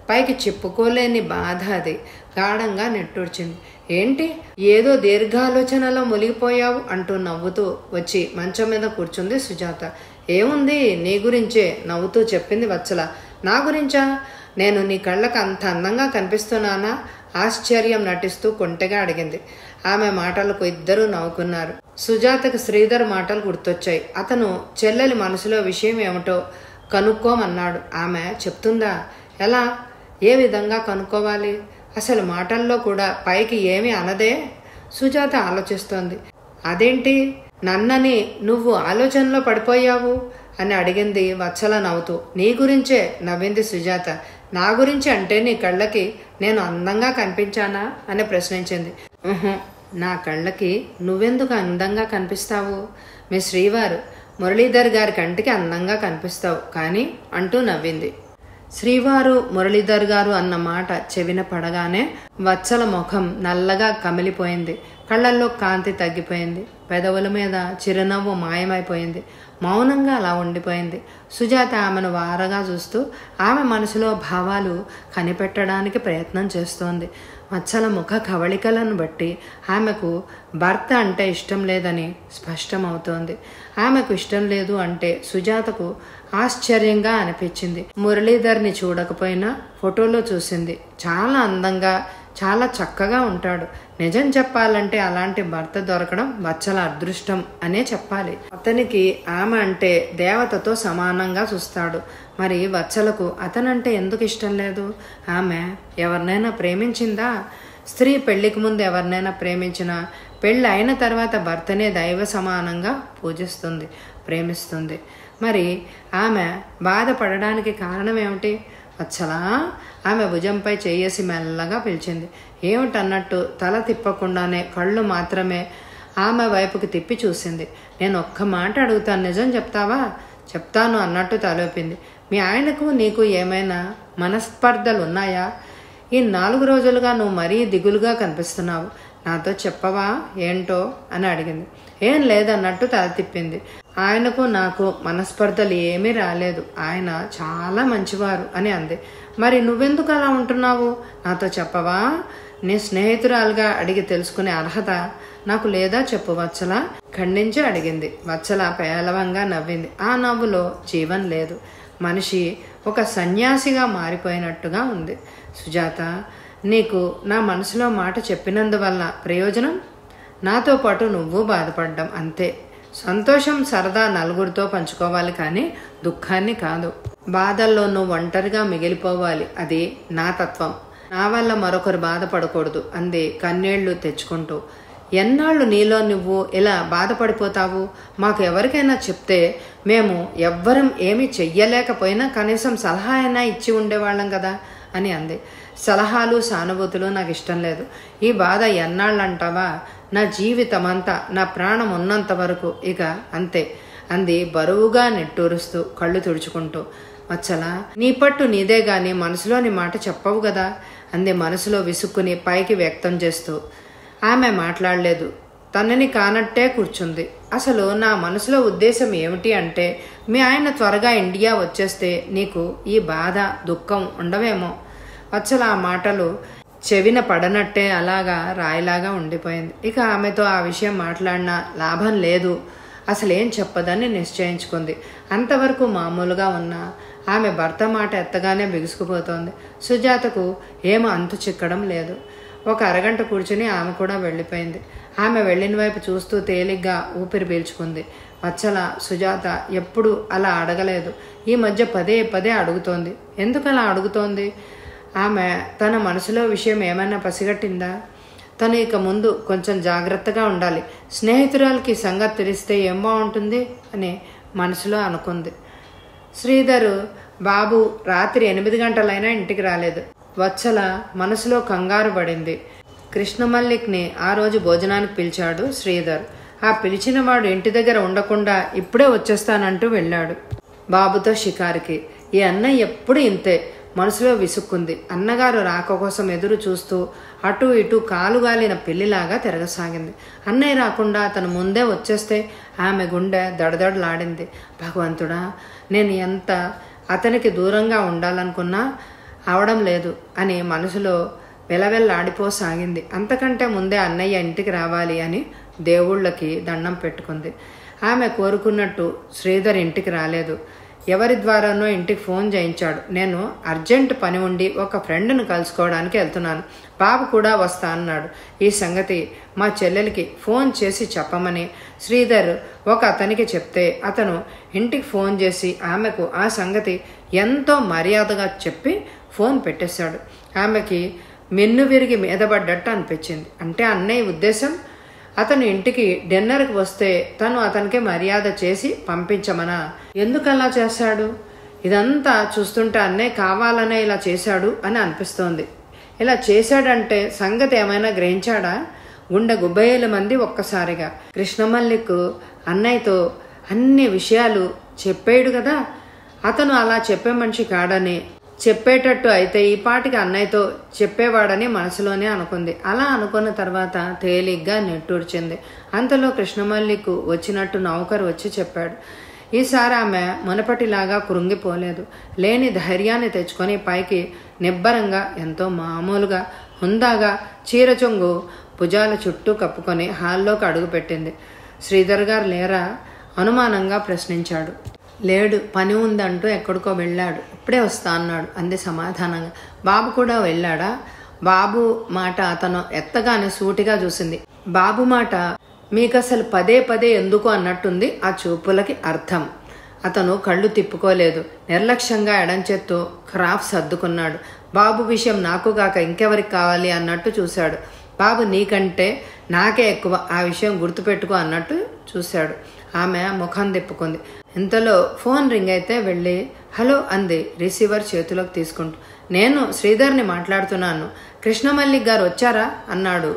పైకి చెప్పుకోలేని బాధ అది గాఢంగా నెట్టూర్చింది ఏంటి ఏదో దీర్ఘాలోచనలో మునిగిపోయావు అంటూ నవ్వుతూ వచ్చి మంచం మీద కూర్చుంది సుజాత ఏముంది నీ గురించే నవ్వుతూ చెప్పింది వత్సల నా గురించా నేను నీ కళ్ళకు అంత అందంగా కనిపిస్తున్నానా ఆశ్చర్యం నటిస్తూ కొంటెగా అడిగింది ఆమె మాటలకు ఇద్దరూ నవ్వుకున్నారు సుజాతకు శ్రీధర్ మాటలు గుర్తొచ్చాయి అతను చెల్లెలి మనసులో విషయం ఏమిటో కనుక్కోమన్నాడు ఆమె చెప్తుందా ఎలా ఏ విధంగా కనుక్కోవాలి అసలు మాటల్లో కూడా పైకి ఏమీ అనదే సుజాత ఆలోచిస్తోంది అదేంటి నన్నని నువ్వు ఆలోచనలో పడిపోయావు అని అడిగింది వత్సల నవ్వుతూ నీ గురించే నవ్వింది సుజాత నా గురించి అంటే నీ కళ్ళకి నేను అందంగా కనిపించానా అని ప్రశ్నించింది "ఉహుం, నా కళ్ళకి నువ్వెందుకు అందంగా కనిపిస్తావు మీ శ్రీవారు మురళీధర్ గారి కంటికి అందంగా కనిపిస్తావు కానీ అంటూ నవ్వింది శ్రీవారు మురళీధర్ గారు అన్న మాట చెవిన పడగానే వత్సల ముఖం నల్లగా కమిలిపోయింది కళ్ళల్లో కాంతి తగ్గిపోయింది పెదవుల మీద చిరునవ్వు మాయమైపోయింది మౌనంగా అలా ఉండిపోయింది సుజాత ఆమెను వారగా చూస్తూ ఆమె మనసులో భావాలు కనిపెట్టడానికి ప్రయత్నం చేస్తోంది వత్సల ముఖ కవళికలను బట్టి ఆమెకు భర్త అంటే ఇష్టం లేదని స్పష్టమవుతోంది ఆమెకు ఇష్టం లేదు అంటే సుజాతకు ఆశ్చర్యంగా అనిపించింది మురళీధర్ని చూడకపోయినా ఫోటోలో చూసింది చాలా అందంగా చాలా చక్కగా ఉంటాడు నిజం చెప్పాలంటే అలాంటి భర్త దొరకడం వచ్చల అదృష్టం అనే చెప్పాలి అతనికి ఆమె అంటే దేవతతో సమానంగా చూస్తాడు మరి వత్సలకు అతనంటే ఎందుకు ఇష్టం లేదు ఆమె ఎవరినైనా ప్రేమించిందా స్త్రీ పెళ్లికి ముందు ఎవరినైనా ప్రేమించినా పెళ్ళి అయిన తర్వాత భర్తనే దైవ సమానంగా పూజిస్తుంది ప్రేమిస్తుంది మరి ఆమె బాధపడడానికి కారణం ఏమిటి వత్సలా ఆమె భుజంపై చేయేసి మెల్లగా పిలిచింది ఏమిటన్నట్టు తల తిప్పకుండానే కళ్ళు మాత్రమే ఆమె వైపుకి తిప్పి చూసింది నేను ఒక్క మాట అడుగుతాను నిజం చెప్తావా చెప్తాను అన్నట్టు తలూపింది మీ ఆయనకు నీకు ఏమైనా మనస్పర్ధలు ఉన్నాయా ఈ నాలుగు రోజులుగా నువ్వు మరీ దిగులుగా కనిపిస్తున్నావు నాతో చెప్పవా ఏంటో అని అడిగింది ఏం లేదన్నట్టు తల తిప్పింది ఆయనకు నాకు మనస్పర్ధలు ఏమీ రాలేదు ఆయన చాలా మంచివారు అని అంది మరి నువ్వెందుకు అలా ఉంటున్నావు నాతో చెప్పవా నీ స్నేహితురాలుగా అడిగి తెలుసుకునే అర్హత నాకు లేదా చెప్పు వత్సల ఖండించి అడిగింది వత్సల పేలవంగా నవ్వింది ఆ నవ్వులో జీవం లేదు మనిషి ఒక సన్యాసిగా మారిపోయినట్టుగా ఉంది సుజాత నీకు నా మనసులో మాట చెప్పినందువల్ల ప్రయోజనం నాతో పాటు నువ్వు బాధపడ్డం అంతే సంతోషం సరదా నలుగురితో పంచుకోవాలి కానీ దుఃఖాన్ని కాదు బాధల్లో నువ్వు ఒంటరిగా మిగిలిపోవాలి అది నా తత్వం నా వల్ల మరొకరు బాధపడకూడదు అంది కన్నీళ్లు తెచ్చుకుంటూ ఎన్నాళ్ళు నీలో నువ్వు ఇలా బాధపడిపోతావు మాకు ఎవరికైనా చెప్తే మేము ఎవ్వరం ఏమీ చెయ్యలేకపోయినా కనీసం సలహా అయినా ఇచ్చి ఉండేవాళ్ళం కదా అని అంది సలహాలు సానుభూతులు నాకు ఇష్టం లేదు ఈ బాధ ఎన్నాళ్ళు అంటావా నా జీవితం అంతా నా ప్రాణం ఉన్నంత వరకు ఇక అంతే అంది బరువుగా నెట్టూరుస్తూ కళ్ళు తుడుచుకుంటూ వచ్చలా నీ పట్టు నీదే గాని మనసులోని మాట చెప్పవు కదా అంది మనసులో విసుక్కుని పైకి వ్యక్తం చేస్తూ ఆమె మాట్లాడలేదు తనని కానట్టే కూర్చుంది అసలు నా మనసులో ఉద్దేశం ఏమిటి అంటే మీ ఆయన త్వరగా ఇండియా వచ్చేస్తే నీకు ఈ బాధ దుఃఖం ఉండవేమో వచ్చల ఆ మాటలు చెవిన పడనట్టే అలాగా రాయిలాగా ఉండిపోయింది ఇక ఆమెతో ఆ విషయం మాట్లాడినా లాభం లేదు అసలు ఏం చెప్పదని నిశ్చయించుకుంది అంతవరకు మామూలుగా ఉన్న ఆమె భర్త మాట ఎత్తగానే బిగుసుకుపోతోంది సుజాతకు ఏమో అంతు చిక్కడం లేదు ఒక అరగంట కూర్చుని ఆమె కూడా వెళ్ళిపోయింది ఆమె వెళ్ళిన వైపు చూస్తూ తేలిగ్గా ఊపిరి పీల్చుకుంది వచ్చల సుజాత ఎప్పుడు అలా అడగలేదు ఈ మధ్య పదే పదే అడుగుతోంది ఎందుకు అలా అడుగుతోంది ఆమె తన మనసులో విషయం ఏమైనా పసిగట్టిందా తను ఇక ముందు కొంచెం జాగ్రత్తగా ఉండాలి స్నేహితురాలకి సంగతి తెలిస్తే ఏం బాగుంటుంది అని మనసులో అనుకుంది శ్రీధరు బాబు రాత్రి ఎనిమిది గంటలైనా ఇంటికి రాలేదు వచ్చల మనసులో కంగారు పడింది కృష్ణమల్లిక్ని ఆ రోజు భోజనానికి పిలిచాడు శ్రీధర్ ఆ పిలిచిన వాడు ఇంటి దగ్గర ఉండకుండా ఇప్పుడే వచ్చేస్తానంటూ వెళ్ళాడు బాబుతో షికారుకి ఈ అన్నయ్య ఎప్పుడు ఇంతే మనసులో విసుక్కుంది అన్నగారు రాక కోసం ఎదురు చూస్తూ అటు ఇటు కాలుగాలిన పెళ్లిలాగా తిరగసాగింది అన్నయ్య రాకుండా అతను ముందే వచ్చేస్తే ఆమె గుండె దడదడలాడింది భగవంతుడా నేను ఎంత అతనికి దూరంగా ఉండాలనుకున్నా అవడం లేదు అని మనసులో వెలవెల్లాడిపోసాగింది అంతకంటే ముందే అన్నయ్య ఇంటికి రావాలి అని దేవుళ్ళకి దండం పెట్టుకుంది ఆమె కోరుకున్నట్టు శ్రీధర్ ఇంటికి రాలేదు ఎవరి ద్వారానో ఇంటికి ఫోన్ చేయించాడు నేను అర్జెంట్ పని ఉండి ఒక ఫ్రెండ్ను కలుసుకోవడానికి వెళ్తున్నాను బాబు కూడా వస్తా అన్నాడు ఈ సంగతి మా చెల్లెలికి ఫోన్ చేసి చెప్పమని శ్రీధర్ ఒక అతనికి చెప్తే అతను ఇంటికి ఫోన్ చేసి ఆమెకు ఆ సంగతి ఎంతో మర్యాదగా చెప్పి ఫోన్ పెట్టేశాడు ఆమెకి మెన్ను విరిగి మీదపడ్డట్టు అనిపించింది అంటే అన్నయ్య ఉద్దేశం అతను ఇంటికి డిన్నర్కి వస్తే తను అతనికి మర్యాద చేసి పంపించమనా ఎందుకు అలా చేశాడు ఇదంతా చూస్తుంటే అన్నయ్య కావాలనే ఇలా చేశాడు అని అనిపిస్తోంది ఇలా చేశాడంటే సంగతి ఏమైనా గ్రహించాడా గుండె గుబ్బయ్యల మంది ఒక్కసారిగా కృష్ణమల్లికు అన్నయ్యతో అన్ని విషయాలు చెప్పాడు కదా అతను అలా చెప్పే మనిషి కాడని చెప్పేటట్టు అయితే ఈ పాటికి అన్నయ్యతో చెప్పేవాడని మనసులోనే అనుకుంది అలా అనుకున్న తర్వాత తేలిగ్గా నెట్టూర్చింది అంతలో కృష్ణమల్లికు వచ్చినట్టు నౌకరు వచ్చి చెప్పాడు ఈసారి ఆమె మునపటిలాగా కృంగిపోలేదు లేని ధైర్యాన్ని తెచ్చుకొని పైకి నిబ్బరంగా ఎంతో మామూలుగా హుందాగా చీర చొంగు భుజాల చుట్టూ కప్పుకొని హాల్లోకి అడుగుపెట్టింది శ్రీధర్ గారు లేరా అనుమానంగా ప్రశ్నించాడు లేడు పని ఉందంటూ ఎక్కడికో వెళ్ళాడు ఇప్పుడే వస్తా అన్నాడు అంది సమాధానంగా బాబు కూడా వెళ్ళాడా బాబు మాట అతను ఎత్తగానే సూటిగా చూసింది బాబు మాట మీకు అసలు పదే పదే ఎందుకు అన్నట్టుంది ఆ చూపులకి అర్థం అతను కళ్ళు తిప్పుకోలేదు నిర్లక్ష్యంగా ఎడంచెత్తు క్రాఫ్ సర్దుకున్నాడు బాబు విషయం నాకు కాక ఇంకెవరికి కావాలి అన్నట్టు చూశాడు బాబు నీకంటే నాకే ఎక్కువ ఆ విషయం గుర్తుపెట్టుకో అన్నట్టు చూశాడు ఆమె ముఖం తిప్పుకుంది ఇంతలో ఫోన్ రింగ్ అయితే వెళ్ళి హలో అంది రిసీవర్ చేతిలోకి తీసుకుంటూ నేను శ్రీధర్ని మాట్లాడుతున్నాను కృష్ణమల్లిక్ గారు వచ్చారా అన్నాడు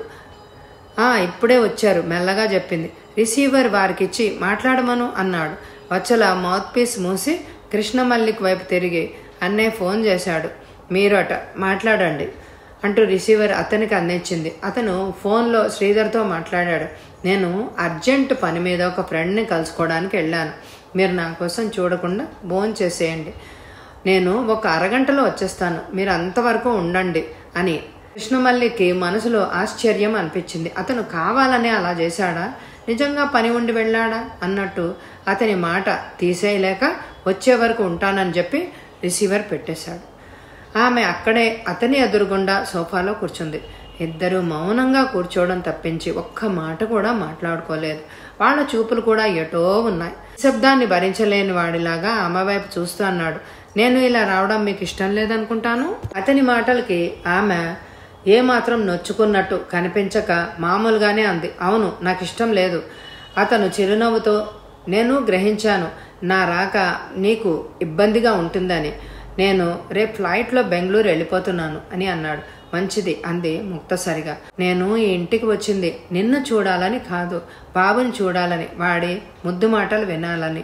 ఆ ఇప్పుడే వచ్చారు మెల్లగా చెప్పింది రిసీవర్ వారికిచ్చి మాట్లాడమను అన్నాడు వచ్చల మౌత్ పీస్ మూసి కృష్ణమల్లిక్ వైపు తిరిగి అన్నే ఫోన్ చేశాడు మీరు అట మాట్లాడండి అంటూ రిసీవర్ అతనికి అందించింది అతను ఫోన్లో శ్రీధర్తో మాట్లాడాడు నేను అర్జెంట్ పని మీద ఒక ఫ్రెండ్ని కలుసుకోవడానికి వెళ్ళాను మీరు నా కోసం చూడకుండా ఫోన్ చేసేయండి నేను ఒక అరగంటలో వచ్చేస్తాను మీరు అంతవరకు ఉండండి అని కృష్ణమల్లికి మనసులో ఆశ్చర్యం అనిపించింది అతను కావాలనే అలా చేశాడా నిజంగా పని ఉండి వెళ్ళాడా అన్నట్టు అతని మాట తీసేయలేక వచ్చే వరకు ఉంటానని చెప్పి రిసీవర్ పెట్టేశాడు ఆమె అక్కడే అతని ఎదురుగుండా సోఫాలో కూర్చుంది ఇద్దరు మౌనంగా కూర్చోవడం తప్పించి ఒక్క మాట కూడా మాట్లాడుకోలేదు వాళ్ళ చూపులు కూడా ఎటో ఉన్నాయి శబ్దాన్ని భరించలేని వాడిలాగా ఆమె వైపు చూస్తూ అన్నాడు నేను ఇలా రావడం మీకు ఇష్టం లేదనుకుంటాను అతని మాటలకి ఆమె ఏమాత్రం నొచ్చుకున్నట్టు కనిపించక మామూలుగానే అంది అవును నాకు ఇష్టం లేదు అతను చిరునవ్వుతో నేను గ్రహించాను నా రాక నీకు ఇబ్బందిగా ఉంటుందని నేను రేపు ఫ్లైట్లో బెంగళూరు వెళ్ళిపోతున్నాను అని అన్నాడు మంచిది అంది ముక్తసరిగా నేను ఈ ఇంటికి వచ్చింది నిన్ను చూడాలని కాదు బాబుని చూడాలని వాడి ముద్దు మాటలు వినాలని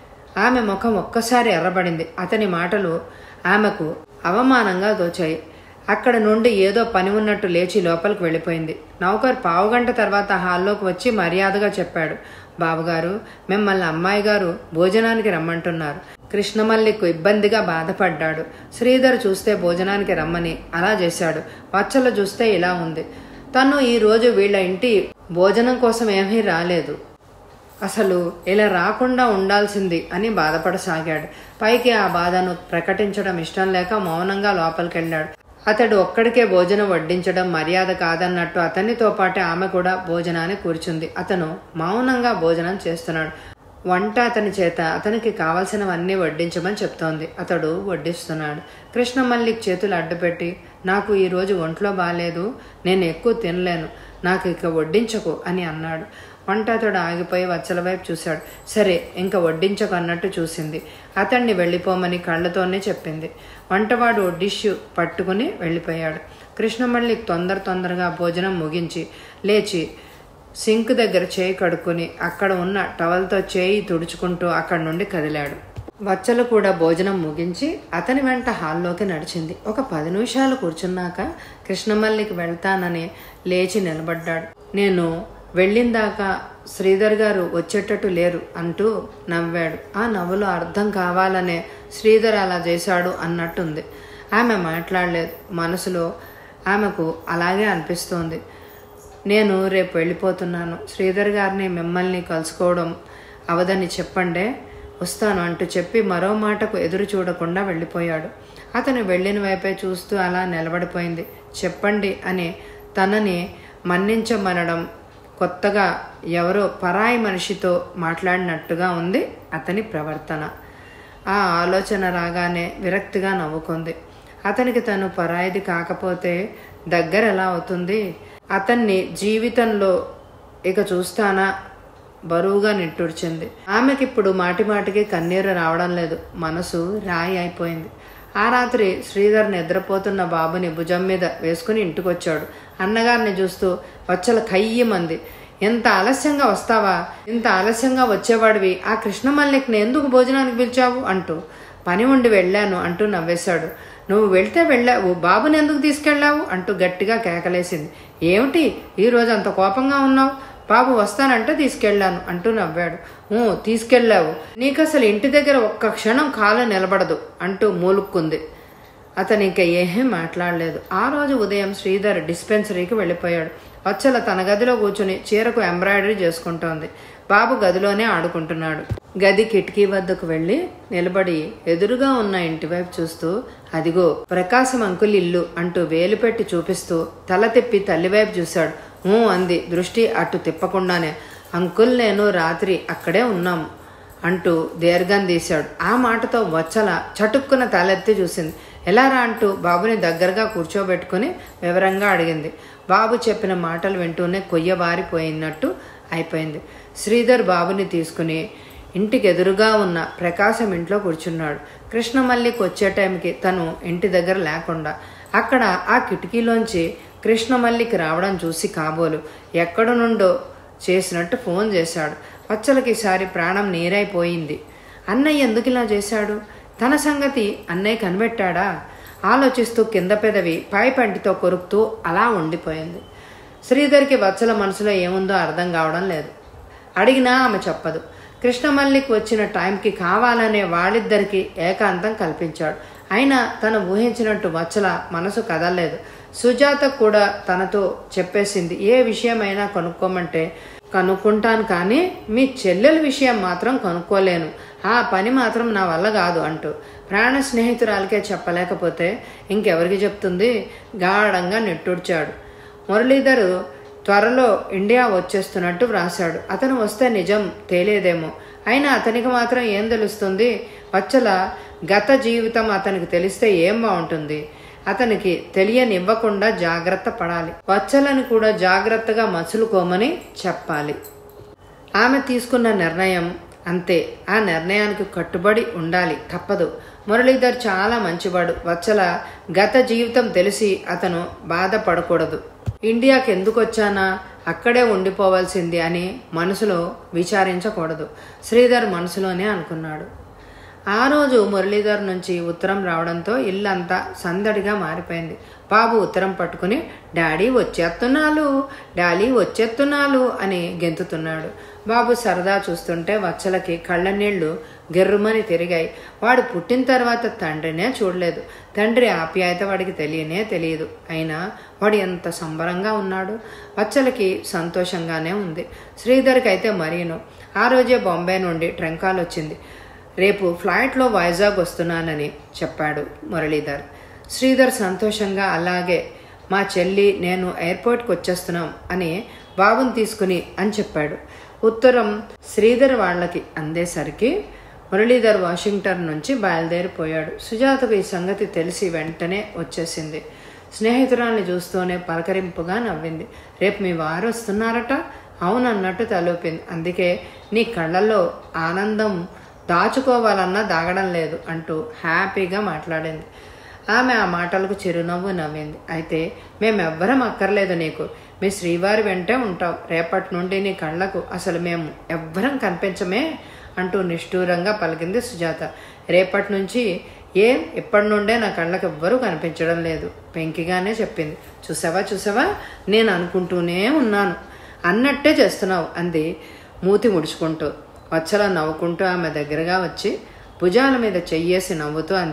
ఆమె ముఖం ఒక్కసారి ఎర్రబడింది అతని మాటలు ఆమెకు అవమానంగా దోచాయి అక్కడ నుండి ఏదో పని ఉన్నట్టు లేచి లోపలికి వెళ్ళిపోయింది నౌకర్ పావుగంట తర్వాత హాల్లోకి వచ్చి మర్యాదగా చెప్పాడు బాబుగారు మిమ్మల్ని అమ్మాయి గారు భోజనానికి రమ్మంటున్నారు కృష్ణమల్లికు ఇబ్బందిగా బాధపడ్డాడు శ్రీధర్ చూస్తే భోజనానికి రమ్మని అలా చేశాడు పచ్చలు చూస్తే ఇలా ఉంది తను ఈ రోజు వీళ్ళ ఇంటి భోజనం కోసం ఏమీ రాలేదు అసలు ఇలా రాకుండా ఉండాల్సింది అని బాధపడసాగాడు పైకి ఆ బాధను ప్రకటించడం ఇష్టం లేక మౌనంగా లోపలికెళ్ళాడు అతడు ఒక్కడికే భోజనం వడ్డించడం మర్యాద కాదన్నట్టు అతనితో పాటు ఆమె కూడా భోజనాన్ని కూర్చుంది అతను మౌనంగా భోజనం చేస్తున్నాడు వంట అతని చేత అతనికి కావలసినవన్నీ వడ్డించమని చెప్తోంది అతడు వడ్డిస్తున్నాడు కృష్ణమల్లికి చేతులు అడ్డుపెట్టి నాకు ఈరోజు ఒంట్లో బాగాలేదు నేను ఎక్కువ తినలేను నాకు ఇక వడ్డించకు అని అన్నాడు వంట అతడు ఆగిపోయి వచ్చల వైపు చూశాడు సరే ఇంకా వడ్డించకు అన్నట్టు చూసింది అతన్ని వెళ్ళిపోమని కళ్ళతోనే చెప్పింది వంటవాడు డిష్ పట్టుకుని వెళ్ళిపోయాడు కృష్ణమల్లి తొందర తొందరగా భోజనం ముగించి లేచి సింక్ దగ్గర చేయి కడుక్కొని అక్కడ ఉన్న టవల్తో చేయి తుడుచుకుంటూ అక్కడి నుండి కదిలాడు వచ్చలు కూడా భోజనం ముగించి అతని వెంట హాల్లోకి నడిచింది ఒక పది నిమిషాలు కూర్చున్నాక కృష్ణమల్లికి వెళ్తానని లేచి నిలబడ్డాడు నేను వెళ్ళిందాకా శ్రీధర్ గారు వచ్చేటట్టు లేరు అంటూ నవ్వాడు ఆ నవ్వులో అర్థం కావాలనే శ్రీధర్ అలా చేశాడు అన్నట్టుంది ఆమె మాట్లాడలేదు మనసులో ఆమెకు అలాగే అనిపిస్తోంది నేను రేపు వెళ్ళిపోతున్నాను శ్రీధర్ గారిని మిమ్మల్ని కలుసుకోవడం అవదని చెప్పండే వస్తాను అంటూ చెప్పి మరో మాటకు ఎదురు చూడకుండా వెళ్ళిపోయాడు అతను వెళ్ళిన వైపే చూస్తూ అలా నిలబడిపోయింది చెప్పండి అని తనని మన్నించమనడం కొత్తగా ఎవరో పరాయి మనిషితో మాట్లాడినట్టుగా ఉంది అతని ప్రవర్తన ఆ ఆలోచన రాగానే విరక్తిగా నవ్వుకుంది అతనికి తను పరాయిది కాకపోతే దగ్గర ఎలా అవుతుంది అతన్ని జీవితంలో ఇక చూస్తానా బరువుగా నిట్టూర్చింది ఆమెకిప్పుడు మాటి మాటికి కన్నీరు రావడం లేదు మనసు రాయి అయిపోయింది ఆ రాత్రి శ్రీధర్ నిద్రపోతున్న బాబుని భుజం మీద వేసుకుని ఇంటికొచ్చాడు అన్నగారిని చూస్తూ వచ్చల కయ్యమంది ఎంత ఆలస్యంగా వస్తావా ఇంత ఆలస్యంగా వచ్చేవాడివి ఆ కృష్ణమల్లిని ఎందుకు భోజనానికి పిలిచావు అంటూ పని ఉండి వెళ్ళాను అంటూ నవ్వేశాడు నువ్వు వెళ్తే వెళ్ళావు బాబుని ఎందుకు తీసుకెళ్ళావు అంటూ గట్టిగా కేకలేసింది ఏమిటి ఈరోజు అంత కోపంగా ఉన్నావు బాబు వస్తానంటే తీసుకెళ్ళాను అంటూ నవ్వాడు ఊ తీసుకెళ్ళావు నీకు అసలు ఇంటి దగ్గర ఒక్క క్షణం కాలు నిలబడదు అంటూ మూలుక్కుంది అతను ఇంకా ఏమీ మాట్లాడలేదు ఆ రోజు ఉదయం శ్రీధర్ డిస్పెన్సరీకి వెళ్ళిపోయాడు వచ్చల తన గదిలో కూర్చుని చీరకు ఎంబ్రాయిడరీ చేసుకుంటోంది బాబు గదిలోనే ఆడుకుంటున్నాడు గది కిటికీ వద్దకు వెళ్లి నిలబడి ఎదురుగా ఉన్న ఇంటి వైపు చూస్తూ అదిగో ప్రకాశం అంకుల్ ఇల్లు అంటూ వేలు పెట్టి చూపిస్తూ తల తిప్పి తల్లివైపు చూశాడు ఊ అంది దృష్టి అటు తిప్పకుండానే అంకుల్ నేను రాత్రి అక్కడే ఉన్నాం అంటూ దీర్ఘం తీశాడు ఆ మాటతో వచ్చల చటుక్కున తలెత్తి చూసింది ఎలా రా అంటూ బాబుని దగ్గరగా కూర్చోబెట్టుకుని వివరంగా అడిగింది బాబు చెప్పిన మాటలు వింటూనే కొయ్యబారిపోయినట్టు అయిపోయింది శ్రీధర్ బాబుని తీసుకుని ఇంటికి ఎదురుగా ఉన్న ప్రకాశం ఇంట్లో కూర్చున్నాడు కృష్ణమల్లికి వచ్చే టైంకి తను ఇంటి దగ్గర లేకుండా అక్కడ ఆ కిటికీలోంచి కృష్ణమల్లికి రావడం చూసి కాబోలు ఎక్కడి నుండో చేసినట్టు ఫోన్ చేశాడు వచ్చలకి ఈసారి ప్రాణం నీరైపోయింది అన్నయ్య ఎందుకు ఇలా చేశాడు తన సంగతి అన్నయ్య కనిపెట్టాడా ఆలోచిస్తూ కింద పెదవి పై పంటితో కొరుకుతూ అలా ఉండిపోయింది శ్రీధర్కి వచ్చల మనసులో ఏముందో అర్థం కావడం లేదు అడిగినా ఆమె చెప్పదు కృష్ణమల్లికి వచ్చిన టైంకి కావాలనే వాళ్ళిద్దరికీ ఏకాంతం కల్పించాడు అయినా తను ఊహించినట్టు వచ్చల మనసు కదలలేదు సుజాత కూడా తనతో చెప్పేసింది ఏ విషయమైనా కొనుక్కోమంటే కనుక్కుంటాను కానీ మీ చెల్లెల విషయం మాత్రం కొనుక్కోలేను ఆ పని మాత్రం నా వల్ల కాదు అంటూ ప్రాణ స్నేహితురాలకే చెప్పలేకపోతే ఇంకెవరికి చెప్తుంది గాఢంగా నిట్టూడ్చాడు మురళీధరు త్వరలో ఇండియా వచ్చేస్తున్నట్టు వ్రాశాడు అతను వస్తే నిజం తేలేదేమో అయినా అతనికి మాత్రం ఏం తెలుస్తుంది వచ్చల గత జీవితం అతనికి తెలిస్తే ఏం బాగుంటుంది అతనికి తెలియనివ్వకుండా జాగ్రత్త పడాలి వచ్చలని కూడా జాగ్రత్తగా మసులుకోమని చెప్పాలి ఆమె తీసుకున్న నిర్ణయం అంతే ఆ నిర్ణయానికి కట్టుబడి ఉండాలి తప్పదు మురళీధర్ చాలా మంచివాడు వచ్చల గత జీవితం తెలిసి అతను బాధపడకూడదు ఇండియాకి ఎందుకు వచ్చానా అక్కడే ఉండిపోవాల్సింది అని మనసులో విచారించకూడదు శ్రీధర్ మనసులోనే అనుకున్నాడు ఆ రోజు మురళీధర్ నుంచి ఉత్తరం రావడంతో ఇల్లంతా సందడిగా మారిపోయింది బాబు ఉత్తరం పట్టుకుని డాడీ వచ్చేస్తున్నాలు డాడీ వచ్చేస్తున్నాలు అని గెంతుతున్నాడు బాబు సరదా చూస్తుంటే వచ్చలకి కళ్ళ నీళ్లు గిర్రుమని తిరిగాయి వాడు పుట్టిన తర్వాత తండ్రినే చూడలేదు తండ్రి ఆప్యాయత వాడికి తెలియనే తెలియదు అయినా వాడు ఎంత సంబరంగా ఉన్నాడు వచ్చలకి సంతోషంగానే ఉంది శ్రీధర్కి అయితే మరీను ఆ రోజే బాంబే నుండి ట్రంకాల్ వచ్చింది రేపు ఫ్లైట్లో వైజాగ్ వస్తున్నానని చెప్పాడు మురళీధర్ శ్రీధర్ సంతోషంగా అలాగే మా చెల్లి నేను ఎయిర్పోర్ట్కి వచ్చేస్తున్నాం అని బాబుని తీసుకుని అని చెప్పాడు ఉత్తరం శ్రీధర్ వాళ్ళకి అందేసరికి మురళీధర్ వాషింగ్టన్ నుంచి బయలుదేరిపోయాడు సుజాతకు ఈ సంగతి తెలిసి వెంటనే వచ్చేసింది స్నేహితురాల్ని చూస్తూనే పలకరింపుగా నవ్వింది రేపు మీ వారు వస్తున్నారట అవునన్నట్టు తలూపింది అందుకే నీ కళ్ళల్లో ఆనందం దాచుకోవాలన్నా దాగడం లేదు అంటూ హ్యాపీగా మాట్లాడింది ఆమె ఆ మాటలకు చిరునవ్వు నవ్వింది అయితే మేమెవ్వరం అక్కర్లేదు నీకు మీ శ్రీవారి వెంటే ఉంటాం రేపటి నుండి నీ కళ్ళకు అసలు మేము ఎవ్వరం కనిపించమే అంటూ నిష్ఠూరంగా పలికింది సుజాత రేపటి నుంచి ఏం ఇప్పటి నుండే నా కళ్ళకు ఎవ్వరూ కనిపించడం లేదు పెంకిగానే చెప్పింది చూసావా చూసావా నేను అనుకుంటూనే ఉన్నాను అన్నట్టే చేస్తున్నావు అంది మూతి ముడుచుకుంటూ వచ్చలా నవ్వుకుంటూ ఆమె దగ్గరగా వచ్చి భుజాల మీద చెయ్యేసి నవ్వుతూ అంది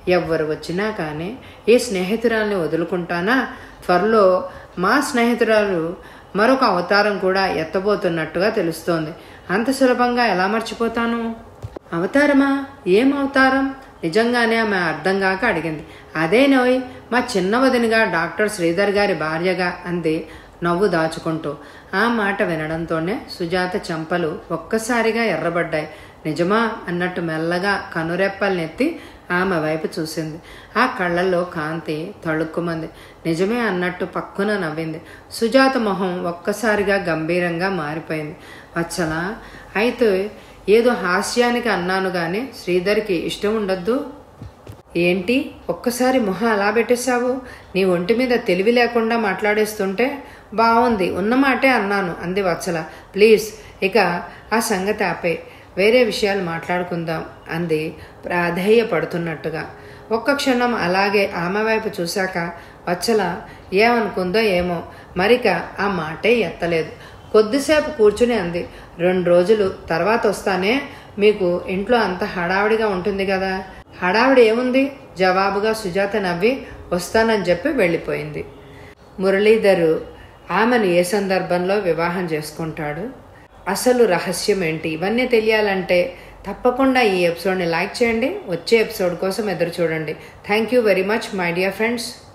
ఎవ్వరు వచ్చినా కానీ ఈ స్నేహితురాల్ని వదులుకుంటానా త్వరలో మా స్నేహితురాలు మరొక అవతారం కూడా ఎత్తబోతున్నట్టుగా తెలుస్తోంది అంత సులభంగా ఎలా మర్చిపోతాను అవతారమా ఏం అవతారం నిజంగానే ఆమె అర్థం కాక అడిగింది అదే నోయ్ మా చిన్న వదినగా డాక్టర్ శ్రీధర్ గారి భార్యగా అంది నవ్వు దాచుకుంటూ ఆ మాట వినడంతోనే సుజాత చెంపలు ఒక్కసారిగా ఎర్రబడ్డాయి నిజమా అన్నట్టు మెల్లగా కనురెప్పల్నెత్తి ఆమె వైపు చూసింది ఆ కళ్ళల్లో కాంతి తళుక్కుమంది నిజమే అన్నట్టు పక్కున నవ్వింది సుజాత మొహం ఒక్కసారిగా గంభీరంగా మారిపోయింది వచ్చల అయితే ఏదో హాస్యానికి అన్నాను గాని శ్రీధర్కి ఇష్టం ఉండొద్దు ఏంటి ఒక్కసారి మొహం అలా పెట్టేశావు నీ ఒంటి మీద తెలివి లేకుండా మాట్లాడేస్తుంటే బాగుంది ఉన్నమాటే అన్నాను అంది వత్సల ప్లీజ్ ఇక ఆ సంగతి ఆపే వేరే విషయాలు మాట్లాడుకుందాం అంది ప్రాధేయపడుతున్నట్టుగా ఒక్క క్షణం అలాగే ఆమె వైపు చూశాక వత్సల ఏమనుకుందో ఏమో మరిక ఆ మాటే ఎత్తలేదు కొద్దిసేపు కూర్చుని అంది రెండు రోజులు తర్వాత వస్తానే మీకు ఇంట్లో అంత హడావిడిగా ఉంటుంది కదా హడావిడి ఏముంది జవాబుగా సుజాత నవ్వి వస్తానని చెప్పి వెళ్ళిపోయింది మురళీధరు ఆమెను ఏ సందర్భంలో వివాహం చేసుకుంటాడు అసలు రహస్యం ఏంటి ఇవన్నీ తెలియాలంటే తప్పకుండా ఈ ఎపిసోడ్ని లైక్ చేయండి వచ్చే ఎపిసోడ్ కోసం ఎదురు చూడండి thank you very much my dear friends